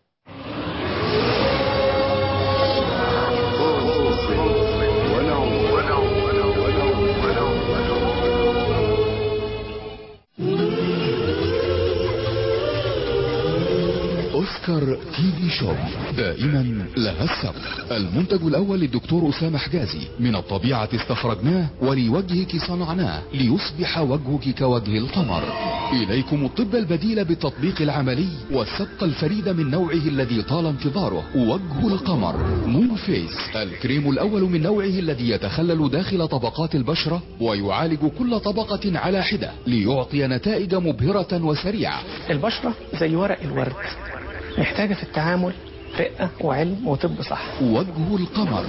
أوسكار تي في شوب دائما لها السبق المنتج الأول للدكتور أسامة حجازي من الطبيعة استخرجناه ولوجهك صنعناه ليصبح وجهك كوجه القمر إليكم الطب البديل بالتطبيق العملي والسبق الفريد من نوعه الذي طال انتظاره وجه القمر مون فيس الكريم الأول من نوعه الذي يتخلل داخل طبقات البشرة ويعالج كل طبقة على حدة ليعطي نتائج مبهرة وسريعة البشرة زي ورق الورد محتاجة في التعامل رقة وعلم وطب صح وجه القمر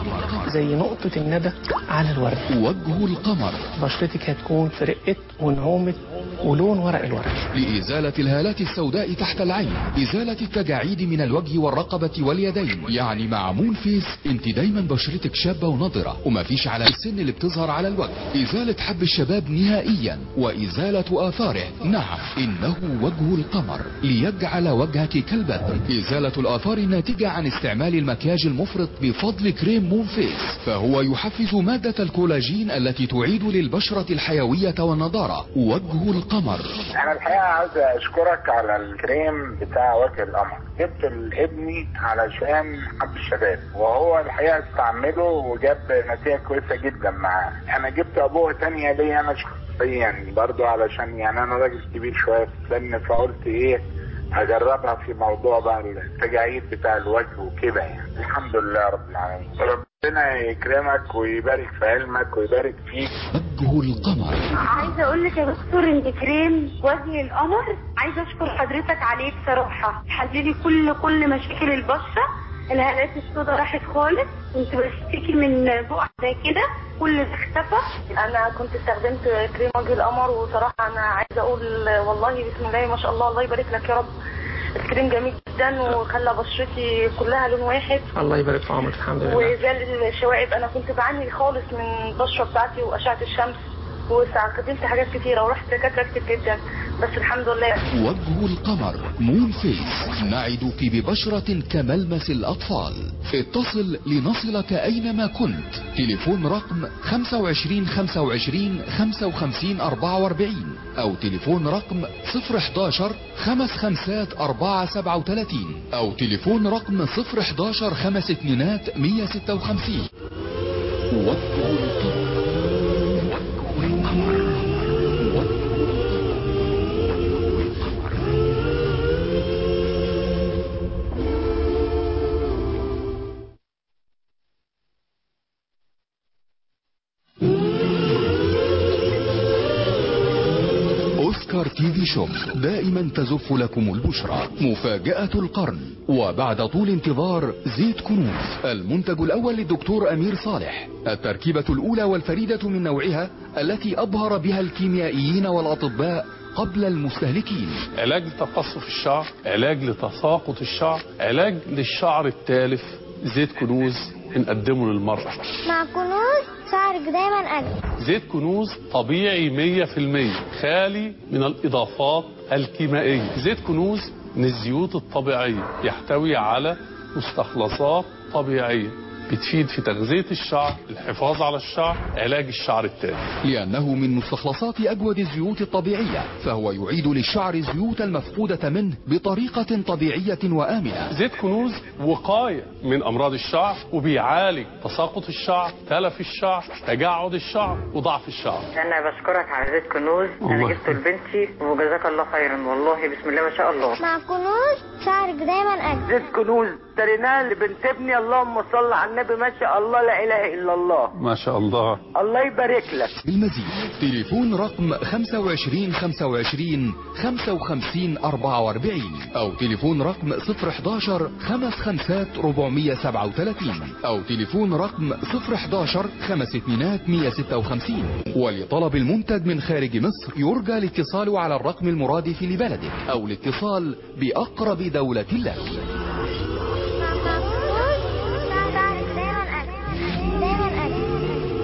زي نقطة الندى على الورد وجه القمر بشرتك هتكون في رقة ونعومة ولون ورق الورد لإزالة الهالات السوداء تحت العين إزالة التجاعيد من الوجه والرقبة واليدين يعني مع مون فيس انت دايما بشرتك شابة ونضرة ومفيش على السن اللي بتظهر على الوجه إزالة حب الشباب نهائيا وإزالة آثاره نعم إنه وجه القمر ليجعل وجهك كالبدر إزالة الآثار الناتجة عن استعمال المكياج المفرط بفضل كريم مون فيس فهو يحفز مادة الكولاجين التي تعيد للبشرة الحيوية والنضارة وجه القمر انا الحقيقه عاوز اشكرك على الكريم بتاع وجه القمر جبت لابني علشان حب الشباب وهو الحقيقه استعمله وجاب نتيجه كويسه جدا معاه انا جبت ابوه تانية ليا انا شخصيا برضو علشان يعني انا راجل كبير شويه في السن فقلت ايه هجربها في موضوع بقى التجاعيد بتاع الوجه وكده يعني الحمد لله رب العالمين ربنا يكرمك ويبارك في علمك ويبارك فيك وجه القمر عايزه اقول لك يا دكتور ان كريم وجه القمر عايزه اشكر حضرتك عليه بصراحه حللي كل كل مشاكل البشره الهالات السوداء راحت خالص كنت بشتكي من بقع زي كده كل ده اختفى انا كنت استخدمت كريم وجه القمر وصراحه انا عايزه اقول والله بسم الله ما شاء الله الله يبارك لك يا رب الكريم جميل جدا وخلى بشرتي كلها لون واحد الله يبارك في عمرك الحمد لله وزال الشوائب انا كنت بعاني خالص من البشره بتاعتي واشعه الشمس واستخدمت حاجات كتيره ورحت دكاتره كتير جدا بس الحمد لله وجه القمر مون فيس نعدك ببشرة كملمس الأطفال اتصل لنصلك أينما كنت تليفون رقم 25 25 55 44 أو تليفون رقم 011 خمس خمسات 4 37 أو تليفون رقم 011 خمس اتنينات 156 وجه القمر أوسكار تي في شوب دائما تزف لكم البشرى مفاجأة القرن وبعد طول انتظار زيت كنوز المنتج الأول للدكتور أمير صالح التركيبة الأولى والفريدة من نوعها التي أبهر بها الكيميائيين والأطباء قبل المستهلكين علاج لتقصف الشعر علاج لتساقط الشعر علاج للشعر التالف زيت كنوز بنقدمه للمرأة مع كنوز شعرك دايما أجمل زيت كنوز طبيعي 100% خالي من الإضافات الكيميائية زيت كنوز من الزيوت الطبيعية يحتوي على مستخلصات طبيعية بتفيد في تغذية الشعر الحفاظ على الشعر علاج الشعر التالف لأنه من مستخلصات أجود الزيوت الطبيعية فهو يعيد للشعر الزيوت المفقودة منه بطريقة طبيعية وآمنة زيت كنوز وقاية من أمراض الشعر وبيعالج تساقط الشعر تلف الشعر تجعد الشعر وضعف الشعر انا بشكرك على زيت كنوز انا الله. جبته لبنتي وجزاك الله خيرا والله بسم الله ما شاء الله مع كنوز شعرك دايما أجمل زيت كنوز اشتريناه لبنت ابني اللهم صل على النبي ما شاء الله لا اله الا الله ما شاء الله الله يبارك لك بالمزيد تليفون رقم 25 25 55 44 أو تليفون رقم 011 خمس خمسات 437 أو تليفون رقم 011 خمس اتنينات 156 ولطلب المنتج من خارج مصر يرجى الاتصال على الرقم المرادف لبلدك أو الاتصال بأقرب دولة لك مع كنوز شعرك دايما أجمل دايما أجمل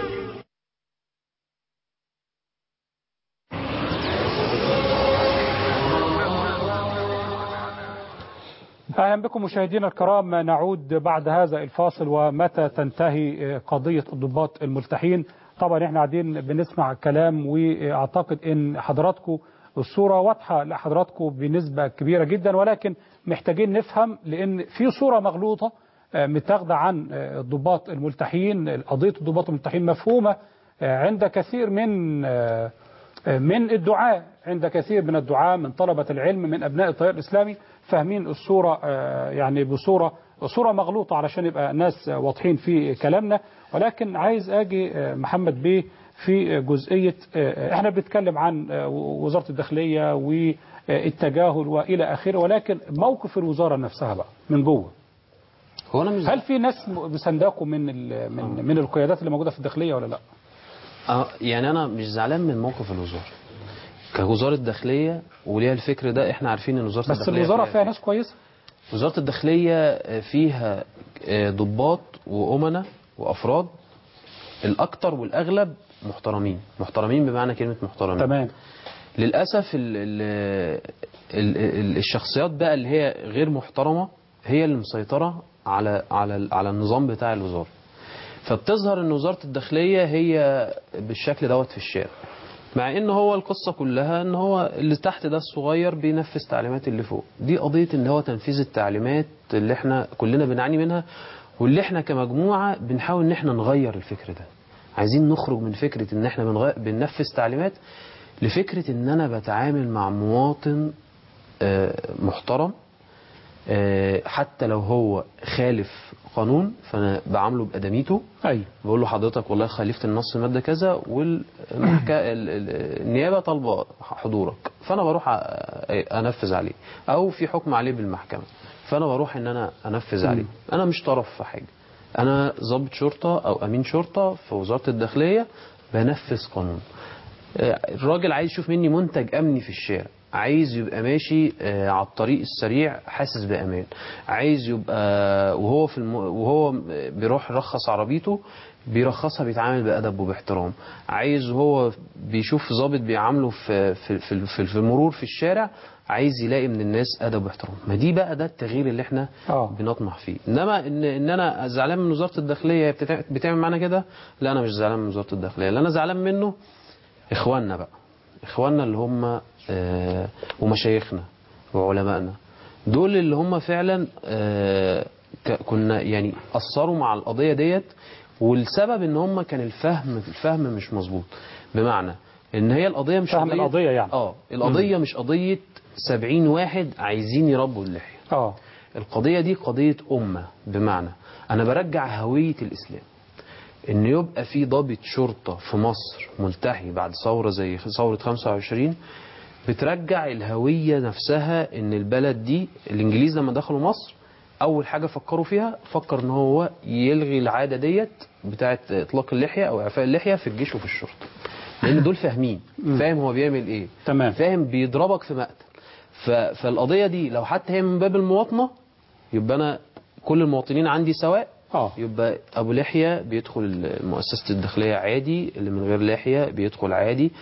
أهلا بكم مشاهدينا الكرام نعود بعد هذا الفاصل ومتى تنتهي قضية الضباط الملتحين طبعا احنا قاعدين بنسمع كلام واعتقد ان حضراتكم الصورة واضحة لحضراتكم بنسبة كبيرة جدا ولكن محتاجين نفهم لان في صورة مغلوطة آه، متاخدة عن آه، الضباط الملتحين قضية الضباط الملتحين مفهومة آه، عند كثير من آه، من الدعاء عند كثير من الدعاء من طلبة العلم من أبناء التيار الإسلامي فاهمين الصورة آه، يعني بصورة صورة مغلوطة علشان يبقى ناس واضحين في كلامنا ولكن عايز أجي آه، محمد بيه في جزئية آه، احنا بنتكلم عن آه، وزارة الداخلية والتجاهل وإلى آخره ولكن موقف الوزارة نفسها بقى من جوه هو أنا مش هل في ناس مسانداكم من ال- من من القيادات اللي موجودة في الداخلية ولا لا؟ أه يعني انا مش زعلان من موقف الوزاره كوزاره داخليه وليها الفكر ده احنا عارفين ان وزاره بس الداخليه الوزارة فيها- فيها ناس كويسة وزاره الداخليه فيها آه، ضباط وامناء وافراد الاكثر والاغلب محترمين محترمين بمعنى كلمه محترمين تمام للاسف ال ال ال ال الشخصيات بقى اللي هي غير محترمه هي اللي مسيطره على على على النظام بتاع الوزاره فبتظهر ان وزاره الداخليه هي بالشكل دوت في الشارع مع ان هو القصه كلها ان هو اللي تحت ده الصغير بينفذ تعليمات اللي فوق دي قضيه ان هو تنفيذ التعليمات اللي احنا كلنا بنعاني منها واللي احنا كمجموعه بنحاول ان احنا نغير الفكر ده عايزين نخرج من فكره ان احنا بنغ... بننفذ تعليمات لفكره ان انا بتعامل مع مواطن آه، محترم آه، حتى لو هو خالف قانون فانا بعامله بادميته ايوه بقول له حضرتك والله خالفت النص الماده كذا والنيابه طالبه حضورك فانا بروح أ- انفذ عليه او في حكم عليه بالمحكمه فانا بروح ان انا انفذ عليه انا مش طرف في حاجه انا ضابط شرطه او امين شرطه في وزاره الداخليه بنفذ قانون آه، الراجل عايز يشوف مني منتج امني في الشارع عايز يبقى ماشي آه، على الطريق السريع حاسس بامان عايز يبقى وهو في الم... وهو بيروح يرخص عربيته بيرخصها بيتعامل بادب وباحترام عايز وهو بيشوف ضابط بيعامله في في في, في, في المرور في الشارع عايز يلاقي من الناس ادب واحترام ما دي بقى ده التغيير اللي احنا آه. بنطمح فيه انما ان ان انا زعلان من وزاره الداخليه هي بتتع- بتعمل معانا كده لا انا مش زعلان من وزاره الداخليه اللي انا زعلان منه اخواننا بقى اخواننا اللي هم آه، ومشايخنا وعلمائنا دول اللي هم فعلا آه، ك- كنا يعني اثروا مع القضيه ديت والسبب ان هم كان الفهم الفهم مش مظبوط بمعنى ان هي القضيه مش فهم قضية القضية يعني. اه القضيه مش قضيه 70 واحد عايزين يربوا اللحيه اه القضيه دي قضيه امه بمعنى انا برجع هويه الاسلام ان يبقى في ضابط شرطة في مصر ملتحي بعد ثورة زي ثورة 25 بترجع الهوية نفسها ان البلد دي الانجليز لما دخلوا مصر اول حاجة فكروا فيها فكر ان هو يلغي العادة ديت بتاعت اطلاق اللحية او اعفاء اللحية في الجيش وفي الشرطة لان دول فاهمين فاهم هو بيعمل ايه تمام فاهم بيضربك في مقتل ف... فالقضية دي لو حتى هي من باب المواطنة يبقى انا كل المواطنين عندي سواء اه يبقى ابو لحيه بيدخل مؤسسه الداخليه عادي اللي من غير لحيه بيدخل عادي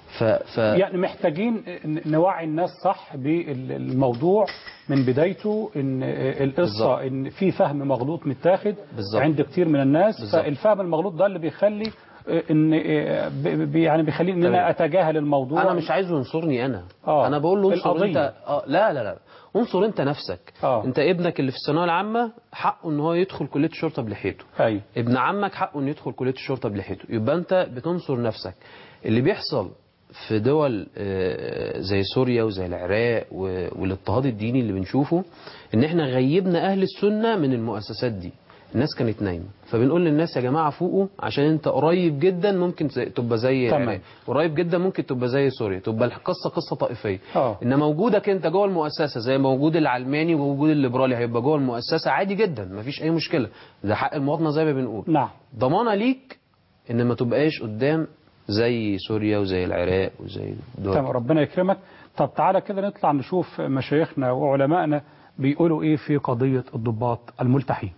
ف... ف... يعني محتاجين ن- نوعي الناس صح بالموضوع من بدايته ان القصه بالظبط. ان في فهم مغلوط متاخد بالظبط. عند كتير من الناس بالظبط. فالفهم المغلوط ده اللي بيخلي ان ب- ب- يعني بيخليني ان انا تمام. اتجاهل الموضوع انا مش عايزه ينصرني انا آه. انا بقول له انصر القضية. انت آه لا لا لا انصر انت نفسك آه. انت ابنك اللي في الثانويه العامه حقه ان هو يدخل كليه الشرطه بلحيته ايوه ابن عمك حقه انه يدخل كليه الشرطه بلحيته يبقى انت بتنصر نفسك اللي بيحصل في دول آه، زي سوريا وزي العراق و- والاضطهاد الديني اللي بنشوفه ان احنا غيبنا اهل السنه من المؤسسات دي الناس كانت نايمه فبنقول للناس يا جماعه فوقوا عشان انت قريب جدا ممكن زي- تبقى زي تمام. العراق قريب جدا ممكن تبقى زي سوريا تبقى القصه قصه طائفيه اه انما وجودك انت جوه المؤسسه زي ما وجود العلماني ووجود الليبرالي هيبقى جوه المؤسسه عادي جدا مفيش اي مشكله ده حق المواطنه زي ما بنقول نعم ضمانه ليك ان ما تبقاش قدام زي سوريا وزي العراق وزي دول تمام ربنا يكرمك طب تعالى كده نطلع نشوف مشايخنا وعلمائنا بيقولوا ايه في قضيه الضباط الملتحين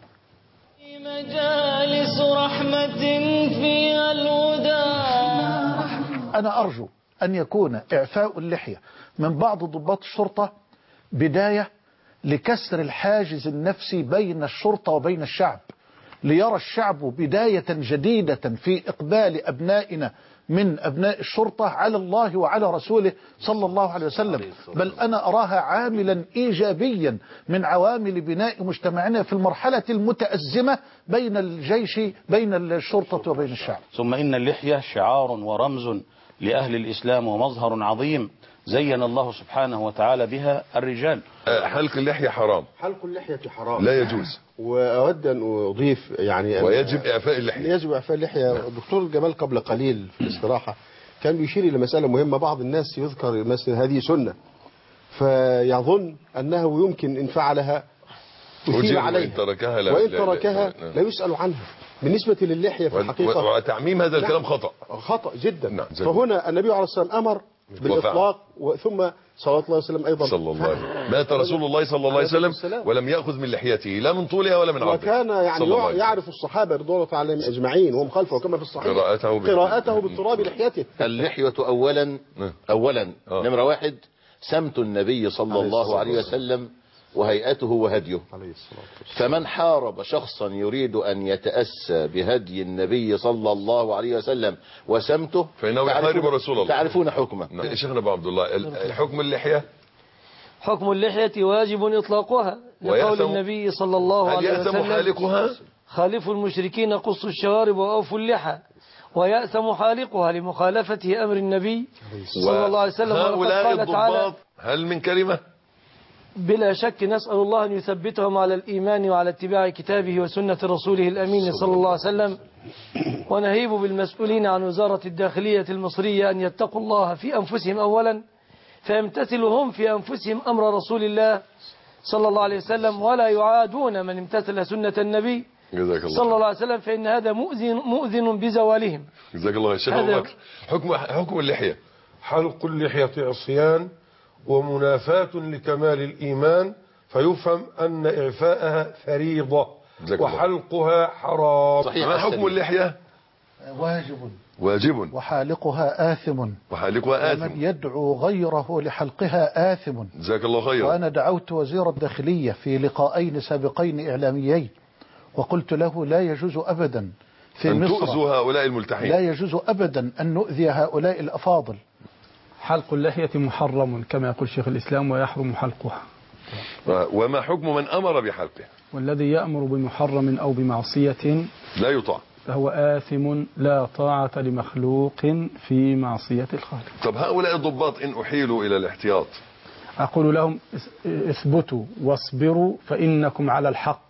مجالس رحمة فيها الهدى أنا أرجو أن يكون إعفاء اللحية من بعض ضباط الشرطة بداية لكسر الحاجز النفسي بين الشرطة وبين الشعب ليرى الشعب بداية جديدة في إقبال أبنائنا من أبناء الشرطة على الله وعلى رسوله صلى الله عليه وسلم بل أنا أراها عاملا إيجابيا من عوامل بناء مجتمعنا في المرحلة المتأزمة بين الجيش بين الشرطة وبين الشعب ثم إن اللحية شعار ورمز لأهل الإسلام ومظهر عظيم زين الله سبحانه وتعالى بها الرجال حلق اللحية حرام حلق اللحية حرام لا يجوز وأود أن أضيف يعني أن- ويجب إعفاء اللحية يجب إعفاء اللحية الدكتور جمال قبل قليل في الاستراحة كان بيشير إلى مسألة مهمة بعض الناس يذكر مثلا هذه سنة فيظن أنه يمكن إن فعلها أجيب أثير وإن عليها تركها لا وإن لا- تركها لا- لا يسأل عنها بالنسبة للحية في و- الحقيقة و- وتعميم هذا الكلام نعم. خطأ خطأ جدا نعم فهنا النبي عليه الصلاة والسلام أمر بالإطلاق وثم صلى الله عليه وسلم أيضا صلى الله عليه وسلم مات رسول الله صلى الله عليه وسلم والسلام. ولم يأخذ من لحيته لا من طولها ولا من عرضها وكان يعني صلى الله يع- عليه وسلم. يعرف الصحابة رضوان الله تعالى عليهم أجمعين وهم خلفه كما في الصحيح قراءته بال- قراءته بالتراب لحيته اللحية أولا أولا نمرة واحد سمت النبي صلى عليه الله الصلاة عليه وسلم وهيئته وهديه فمن حارب شخصا يريد أن يتأسى بهدي النبي صلى الله عليه وسلم وسمته فإنه تعرفون- يحارب رسول الله تعرفون حكمه نعم. شيخنا أبو عبد الله ال- حكم اللحية حكم اللحية واجب إطلاقها لقول ويأثم- النبي صلى الله هل عليه يأثم وسلم حالقها خالفوا المشركين قصوا الشوارب وأوفوا اللحى ويأثم حالقها لمخالفته أمر النبي صلى الله عليه وسلم ولقد هؤلاء قال تعالى الضباط هل من كلمة بلا شك نسأل الله أن يثبتهم على الإيمان وعلى اتباع كتابه وسنة رسوله الأمين صلى الله عليه وسلم ونهيب بالمسؤولين عن وزارة الداخلية المصرية أن يتقوا الله في أنفسهم أولا فيمتثلوا هم في أنفسهم أمر رسول الله صلى الله عليه وسلم ولا يعادون من امتثل سنة النبي جزاك الله صلى الله عليه وسلم فإن هذا مؤذن, مؤذن بزوالهم جزاك الله شيخ هذا- أبو بكر حكم حكم اللحية حلق اللحية عصيان ومنافاة لكمال الإيمان فيفهم أن إعفاءها فريضة جزاك الله. وحلقها حرام ما حكم اللحية واجب واجب وحالقها آثم وحالقها آثم ومن يدعو غيره لحلقها آثم جزاك الله خيرا وأنا دعوت وزير الداخلية في لقاءين سابقين إعلاميين وقلت له لا يجوز أبدا في أن مصر تؤذوا هؤلاء الملتحين لا يجوز أبدا أن نؤذي هؤلاء الأفاضل حلق اللحية محرم كما يقول شيخ الإسلام ويحرم حلقها وما حكم من أمر بحلقه والذي يأمر بمحرم أو بمعصية لا يطاع فهو آثم لا طاعة لمخلوق في معصية الخالق طب هؤلاء الضباط إن أحيلوا إلى الاحتياط أقول لهم اس- اثبتوا واصبروا فإنكم على الحق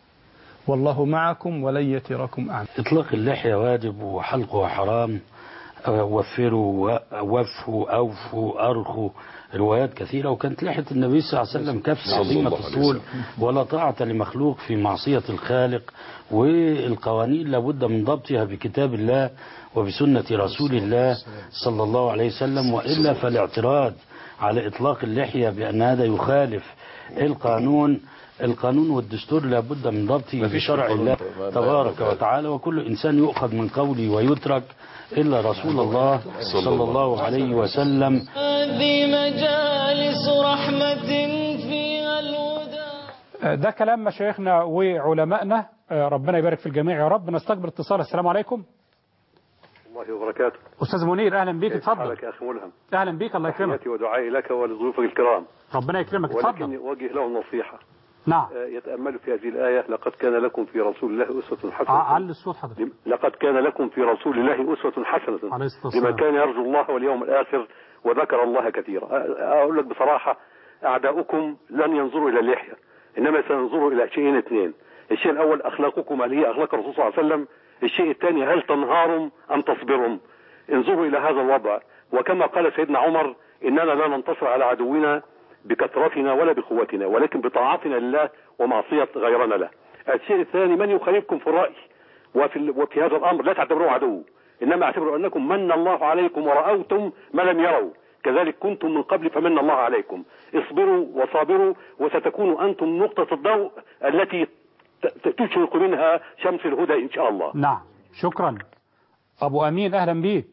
والله معكم ولن يتركم أعمى إطلاق اللحية واجب وحلقها حرام آه، وفروا و- وفوا أوفوا أرخوا روايات كثيرة وكانت لحية النبي صلى الله عليه وسلم كبسة صلى عظيمة الله عليه الطول وسلم. ولا طاعة لمخلوق في معصية الخالق والقوانين لابد من ضبطها بكتاب الله وبسنة رسول الله صلى الله عليه وسلم وإلا فالاعتراض على إطلاق اللحية بأن هذا يخالف القانون القانون والدستور لابد من ضبطه مفيش بشرع قانون. الله ما- ما- تبارك ما- وتعالى وكل إنسان يؤخذ من قولي ويترك إلا رسول الله صلى الله عليه وسلم هذه مجالس رحمة فيها الهدى ده كلام مشايخنا وعلمائنا آه، ربنا يبارك في الجميع يا رب نستقبل اتصال السلام عليكم الله وبركاته استاذ منير اهلا بيك كيف اتفضل حالك يا اخي ملهم اهلا بيك الله يكرمك تحياتي ودعائي لك ولضيوفك الكرام ربنا يكرمك اتفضل ولكن اوجه لهم نصيحه نعم آه، يتاملوا في هذه الايه لقد كان لكم في رسول الله اسوه ع- حسنه علي الصوت حضرتك لقد كان لكم في رسول الله اسوه حسنه عليه الصلاه والسلام لمن كان يرجو الله واليوم الاخر وذكر الله كثيرا أ- اقول لك بصراحه اعداؤكم لن ينظروا الى اللحيه انما سينظروا الى شيئين اثنين الشيء الاول اخلاقكم هل هي اخلاق الرسول صلى الله عليه وسلم الشيء الثاني هل تنهارم ام تصبرم انظروا الى هذا الوضع وكما قال سيدنا عمر اننا لا ننتصر على عدونا بكثرتنا ولا بقوتنا ولكن بطاعتنا لله ومعصيه غيرنا له الشيء الثاني من يخالفكم في الراي وفي, ال- وفي هذا الامر لا تعتبروه عدو انما اعتبروا انكم من الله عليكم وراوتم ما لم يروا كذلك كنتم من قبل فمن الله عليكم اصبروا وصابروا وستكونوا انتم نقطه الضوء التي ت- ت- تشرق منها شمس الهدى ان شاء الله نعم شكرا ابو امين اهلا بيك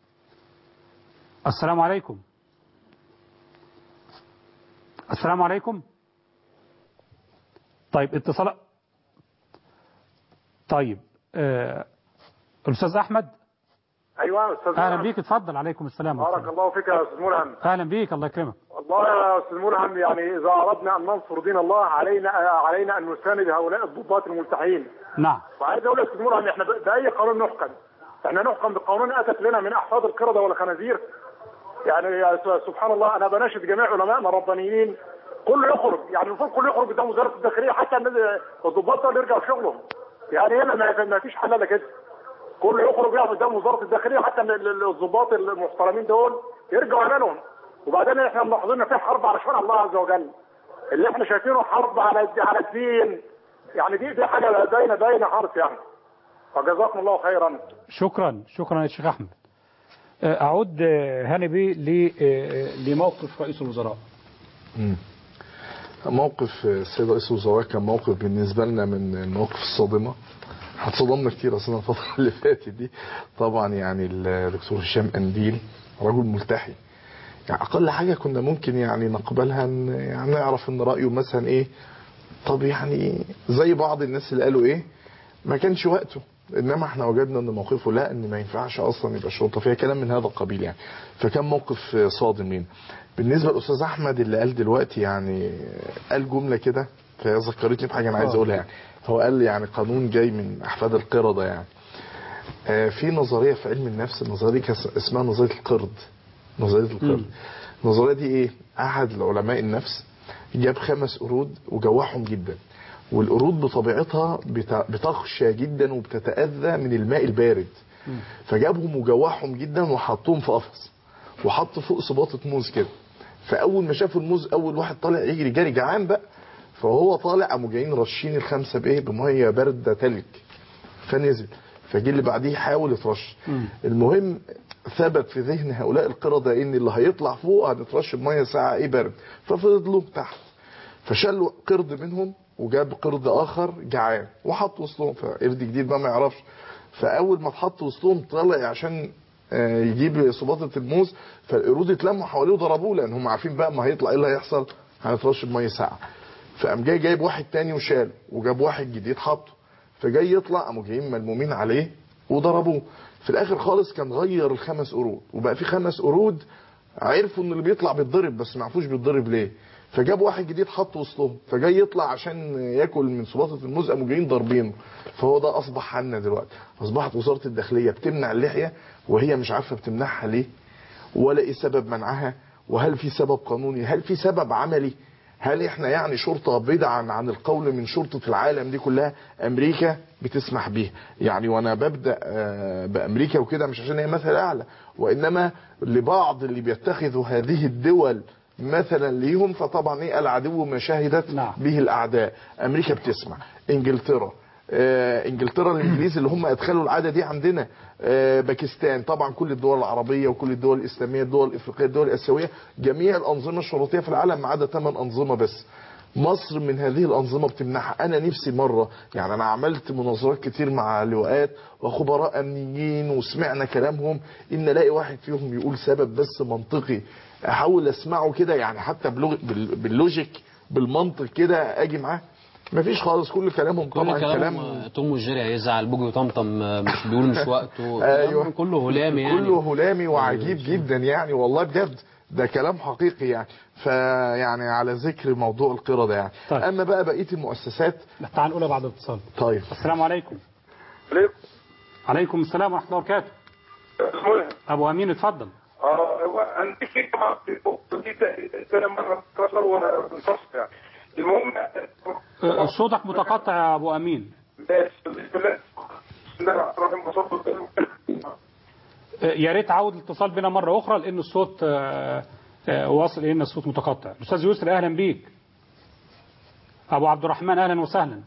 السلام عليكم السلام عليكم طيب اتصال طيب آه، الاستاذ احمد ايوه يا استاذ اهلا ملهم. بيك اتفضل عليكم السلام بارك ورحمة الله فيك يا استاذ ملهم اهلا بيك الله يكرمك والله يا استاذ ملهم يعني اذا اردنا ان ننصر دين الله علينا علينا ان نساند هؤلاء الضباط الملتحين نعم وعايز اقول يا استاذ ملهم احنا ب- باي قانون نحكم احنا نحكم بقانون اتت لنا من احفاد القرده والخنازير يعني يا س- سبحان الله انا بناشد جميع علمائنا الربانيين كل يخرج يعني المفروض كل يخرج قدام وزاره الداخليه حتى الناس- الضباط دول يرجعوا شغلهم يعني هنا ما ما فيش حل الا كده كل يخرج يقف قدام وزاره الداخليه حتى ال- ال- الضباط المحترمين دول يرجعوا عملهم وبعدين احنا ملاحظين ان في حرب على شرع الله عز وجل اللي احنا شايفينه حرب على الد- على الدين يعني دي دي حاجه باينه باينه خالص يعني فجزاكم الله خيرا شكرا شكرا يا شيخ احمد آه، اعود آه، هاني بيه ل- آه، لموقف رئيس الوزراء مم. موقف السيد رئيس الوزراء كان موقف بالنسبة لنا من المواقف الصادمة اتصدمنا كتير اصلا الفترة اللي فاتت دي طبعا يعني الدكتور هشام انديل رجل ملتحي يعني اقل حاجة كنا ممكن يعني نقبلها ان يعني نعرف ان رأيه مثلا ايه طب يعني زي بعض الناس اللي قالوا ايه ما كانش وقته انما احنا وجدنا ان موقفه لا ان ما ينفعش اصلا يبقى شرطه فيها كلام من هذا القبيل يعني فكان موقف صادم لينا بالنسبه للاستاذ احمد اللي قال دلوقتي يعني قال جمله كده فذكرتني بحاجه انا عايز آه. اقولها يعني هو قال يعني قانون جاي من احفاد القرده يعني آه، في نظريه في علم النفس النظريه دي كان اسمها نظريه القرد نظريه القرد النظريه دي ايه احد العلماء النفس جاب خمس قرود وجوعهم جدا والقرود بطبيعتها بت- بتخشى جدا وبتتاذى من الماء البارد فجابهم وجوعهم جدا وحطهم في قفص وحط فوق صباطه موز كده فاول ما شافوا الموز اول واحد طالع يجري جري جعان بقى فهو طالع قاموا جايين رشين الخمسه بايه بميه بارده تلج فنزل فجه اللي بعديه يحاول يترش المهم ثبت في ذهن هؤلاء القردة ان اللي هيطلع فوق هنترش بميه ساعه ايه برد ففضلوا تحت فشلوا قرد منهم وجاب قرد اخر جعان وحط وسطهم فقرد جديد بقى ما يعرفش فاول ما اتحط وسطهم طلع عشان آه، يجيب صباطه الموز فالقرود اتلموا حواليه وضربوه لان هم عارفين بقى ما هيطلع ايه اللي هيحصل هنترش بميه ساعه فقام جاي جايب واحد تاني وشاله وجاب واحد جديد حطه فجاي يطلع قاموا جايين ملمومين عليه وضربوه في الاخر خالص كان غير الخمس قرود وبقى في خمس قرود عرفوا ان اللي بيطلع بيتضرب بس ما عرفوش بيتضرب ليه فجاب واحد جديد حطه وسطهم فجاي يطلع عشان ياكل من صباطه الموز قاموا جايين ضاربينه فهو ده اصبح حالنا دلوقتي اصبحت وزاره الداخليه بتمنع اللحيه وهي مش عارفه بتمنعها ليه ولا ايه سبب منعها وهل في سبب قانوني هل في سبب عملي هل احنا يعني شرطة بدعا عن القول من شرطة العالم دي كلها امريكا بتسمح بيها يعني وانا ببدأ آه، بامريكا وكده مش عشان هي مثل اعلى وانما لبعض اللي بيتخذوا هذه الدول مثلا ليهم فطبعا ايه العدو ما شهدت به الاعداء امريكا بتسمع انجلترا آه، انجلترا الانجليز اللي هم ادخلوا العاده دي عندنا آه، باكستان طبعا كل الدول العربيه وكل الدول الاسلاميه الدول الافريقيه الدول الاسيويه جميع الانظمه الشرطيه في العالم ما عدا ثمان انظمه بس مصر من هذه الأنظمة بتمنحها أنا نفسي مرة يعني أنا عملت مناظرات كتير مع لواءات وخبراء أمنيين وسمعنا كلامهم إن الاقي واحد فيهم يقول سبب بس منطقي أحاول أسمعه كده يعني حتى بلغ... بال... باللوجيك بالمنطق كده أجي معاه مفيش خالص كل كلامهم كل طبعا كلام كلام توم وجيري هيزعل بوجي وطمطم آه، مش بيقول مش وقته ايوه كلام كله هلامي يعني كله هلامي وعجيب جدا يعني والله بجد ده كلام حقيقي يعني فيعني على ذكر موضوع القردة يعني طيب. اما بقى بقيه المؤسسات تعال نقولها بعد الاتصال طيب السلام عليكم عليكم عليكم السلام ورحمه الله وبركاته ابو امين اتفضل اه هو عندي شيء طبعا دي سنه مره اتكسر وانا بنفصل يعني المهم أه، صوتك متقطع يا ابو امين بس بسم الله بسم الله الرحمن الرحيم أه، يا ريت عود الاتصال بنا مره اخرى لان الصوت أه، أه، واصل الينا الصوت متقطع استاذ يسري اهلا بيك ابو عبد الرحمن اهلا وسهلا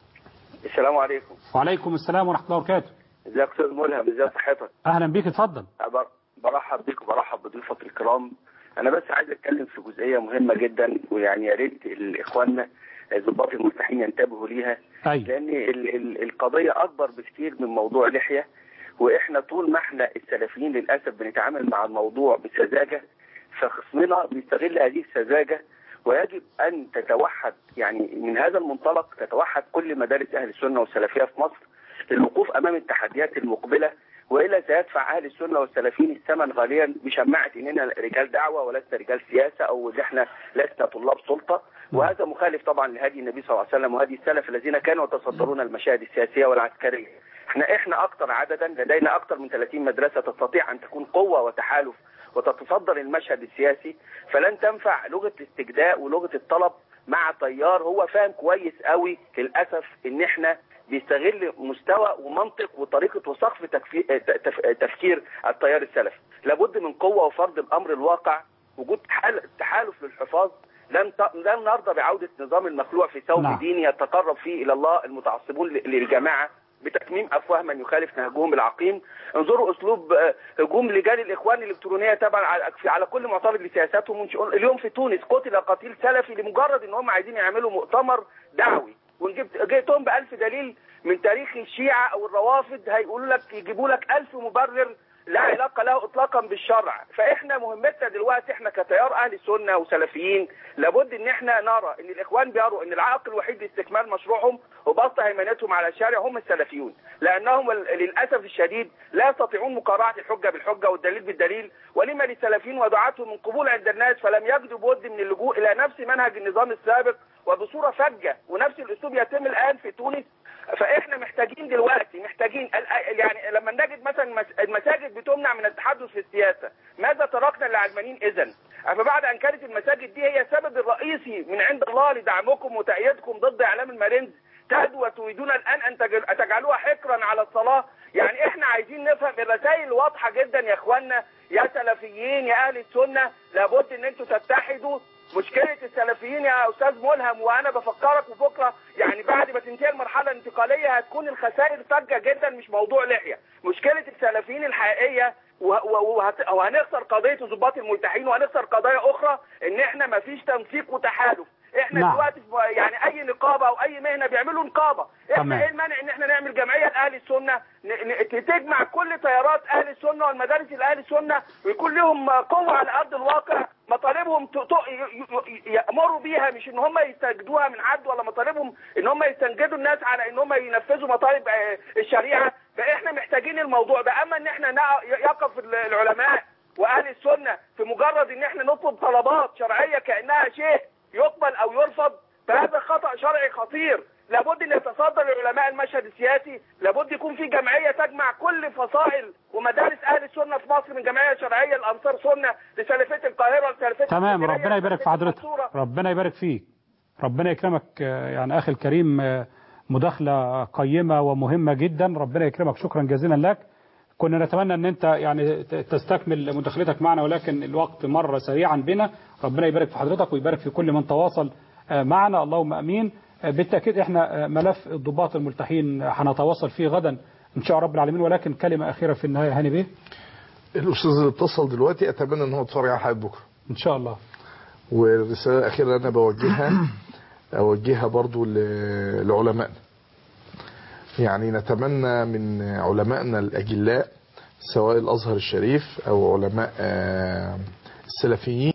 السلام عليكم وعليكم السلام ورحمه الله وبركاته ازيك يا استاذ ملهم ازي صحتك اهلا بيك اتفضل بر- برحب بيك وبرحب بضيوفك الكرام انا بس عايز اتكلم في جزئيه مهمه جدا ويعني يا ريت اخواننا ضباط المرتاحين ينتبهوا ليها أيوة. لان ال ال القضيه اكبر بكثير من موضوع لحيه واحنا طول ما احنا السلفيين للاسف بنتعامل مع الموضوع بسذاجه فخصمنا بيستغل هذه السذاجه ويجب ان تتوحد يعني من هذا المنطلق تتوحد كل مدارس اهل السنه والسلفيه في مصر للوقوف امام التحديات المقبله والا سيدفع اهل السنه والسلفيين الثمن غاليا بشماعه اننا رجال دعوه ولسنا رجال سياسه او ان احنا لسنا طلاب سلطه وهذا مخالف طبعا لهدي النبي صلى الله عليه وسلم وهدي السلف الذين كانوا يتصدرون المشاهد السياسيه والعسكريه. احنا احنا اكثر عددا لدينا اكثر من 30 مدرسه تستطيع ان تكون قوه وتحالف وتتصدر المشهد السياسي فلن تنفع لغه الاستجداء ولغه الطلب مع تيار هو فاهم كويس قوي للاسف ان احنا بيستغل مستوى ومنطق وطريقه وسقف تكفي- تف- تفكير التيار السلفي لابد من قوه وفرض الامر الواقع وجود حال- تحالف للحفاظ لن ت- لن نرضى بعوده نظام المخلوع في ثوب نعم. ديني يتقرب فيه الى الله المتعصبون ل- للجماعه بتكميم افواه من يخالف نهجهم العقيم انظروا اسلوب آه، هجوم لجان الاخوان الالكترونيه تبعا على في- على كل معترض لسياساتهم ومنشئون- اليوم في تونس قتل قتيل سلفي لمجرد ان هم عايزين يعملوا مؤتمر دعوي ونجبت جئتهم بألف دليل من تاريخ الشيعة أو الروافض هيقولوا لك يجيبوا لك ألف مبرر لا علاقة له إطلاقا بالشرع فإحنا مهمتنا دلوقتي إحنا كتيار أهل السنة وسلفيين لابد إن إحنا نرى إن الإخوان بيروا إن العائق الوحيد لاستكمال مشروعهم وبسط هيمنتهم على الشارع هم السلفيون لأنهم ال- للأسف الشديد لا يستطيعون مقارعة الحجة بالحجة والدليل بالدليل ولما للسلفيين ودعاتهم من قبول عند الناس فلم يجدوا بد من اللجوء إلى نفس منهج النظام السابق وبصورة فجة ونفس الأسلوب يتم الآن في تونس فاحنا محتاجين دلوقتي محتاجين ال- يعني لما نجد مثلا المس- المساجد بتمنع من التحدث في السياسه ماذا تركنا للعلمانيين اذا فبعد ان كانت المساجد دي هي السبب الرئيسي من عند الله لدعمكم وتأييدكم ضد اعلام المارينز تهدوا وتريدون الان ان تجل- أن تجعلوها حكرا على الصلاه يعني احنا عايزين نفهم الرسائل واضحه جدا يا اخوانا يا سلفيين يا اهل السنه لابد ان انتم تتحدوا مشكلة السلفيين يا أستاذ ملهم وأنا بفكرك وبكرة يعني بعد ما تنتهي المرحلة الانتقالية هتكون الخسائر فجة جدا مش موضوع لحية مشكلة السلفيين الحقيقية وه- وه- وهت- وهنخسر قضية ضباط الملتحين وهنخسر قضايا أخرى إن إحنا مفيش تنسيق وتحالف إحنا نعم. دلوقتي في- يعني أي نقابة أو أي مهنة بيعملوا نقابة إحنا تمام. إيه المانع إن إحنا نعمل جمعية لأهل السنة ن- ن- تجمع كل تيارات أهل السنة والمدارس لأهل السنة ويكون لهم قوة على أرض الواقع مطالبهم ت- ت- ي- ي- يأمروا بيها مش ان هم يستجدوها من حد ولا مطالبهم ان هم يستنجدوا الناس على ان هم ينفذوا مطالب آه، الشريعه فاحنا محتاجين الموضوع ده اما ان احنا نع- يقف العلماء واهل السنه في مجرد ان احنا نطلب طلبات شرعيه كانها شيء يقبل او يرفض فهذا خطا شرعي خطير لابد ان يتصدر العلماء المشهد السياسي لابد يكون في جمعيه تجمع كل فصائل ومدارس اهل السنه في مصر من جمعيه شرعيه لانصار سنه لسلفيه القاهره لسلفيه تمام اسكندرية، ربنا يبارك في حضرتك ربنا يبارك فيك ربنا يكرمك آه، يعني أخي الكريم آه، مداخلة قيمة ومهمة جدا ربنا يكرمك شكرا جزيلا لك كنا نتمنى ان انت يعني ت- تستكمل مداخلتك معنا ولكن الوقت مر سريعا بنا ربنا يبارك في حضرتك ويبارك في كل من تواصل آه، معنا اللهم امين آه، بالتاكيد احنا آه، ملف الضباط الملتحين هنتواصل فيه غدا ان شاء رب العالمين ولكن كلمه اخيره في النهايه هاني بيه الاستاذ اللي اتصل دلوقتي اتمنى ان هو يتفرج على حلقه بكره ان شاء الله والرساله الاخيره اللي انا بوجهها اوجهها برضو ل- لعلمائنا يعني نتمنى من علمائنا الاجلاء سواء الازهر الشريف او علماء آه، السلفيين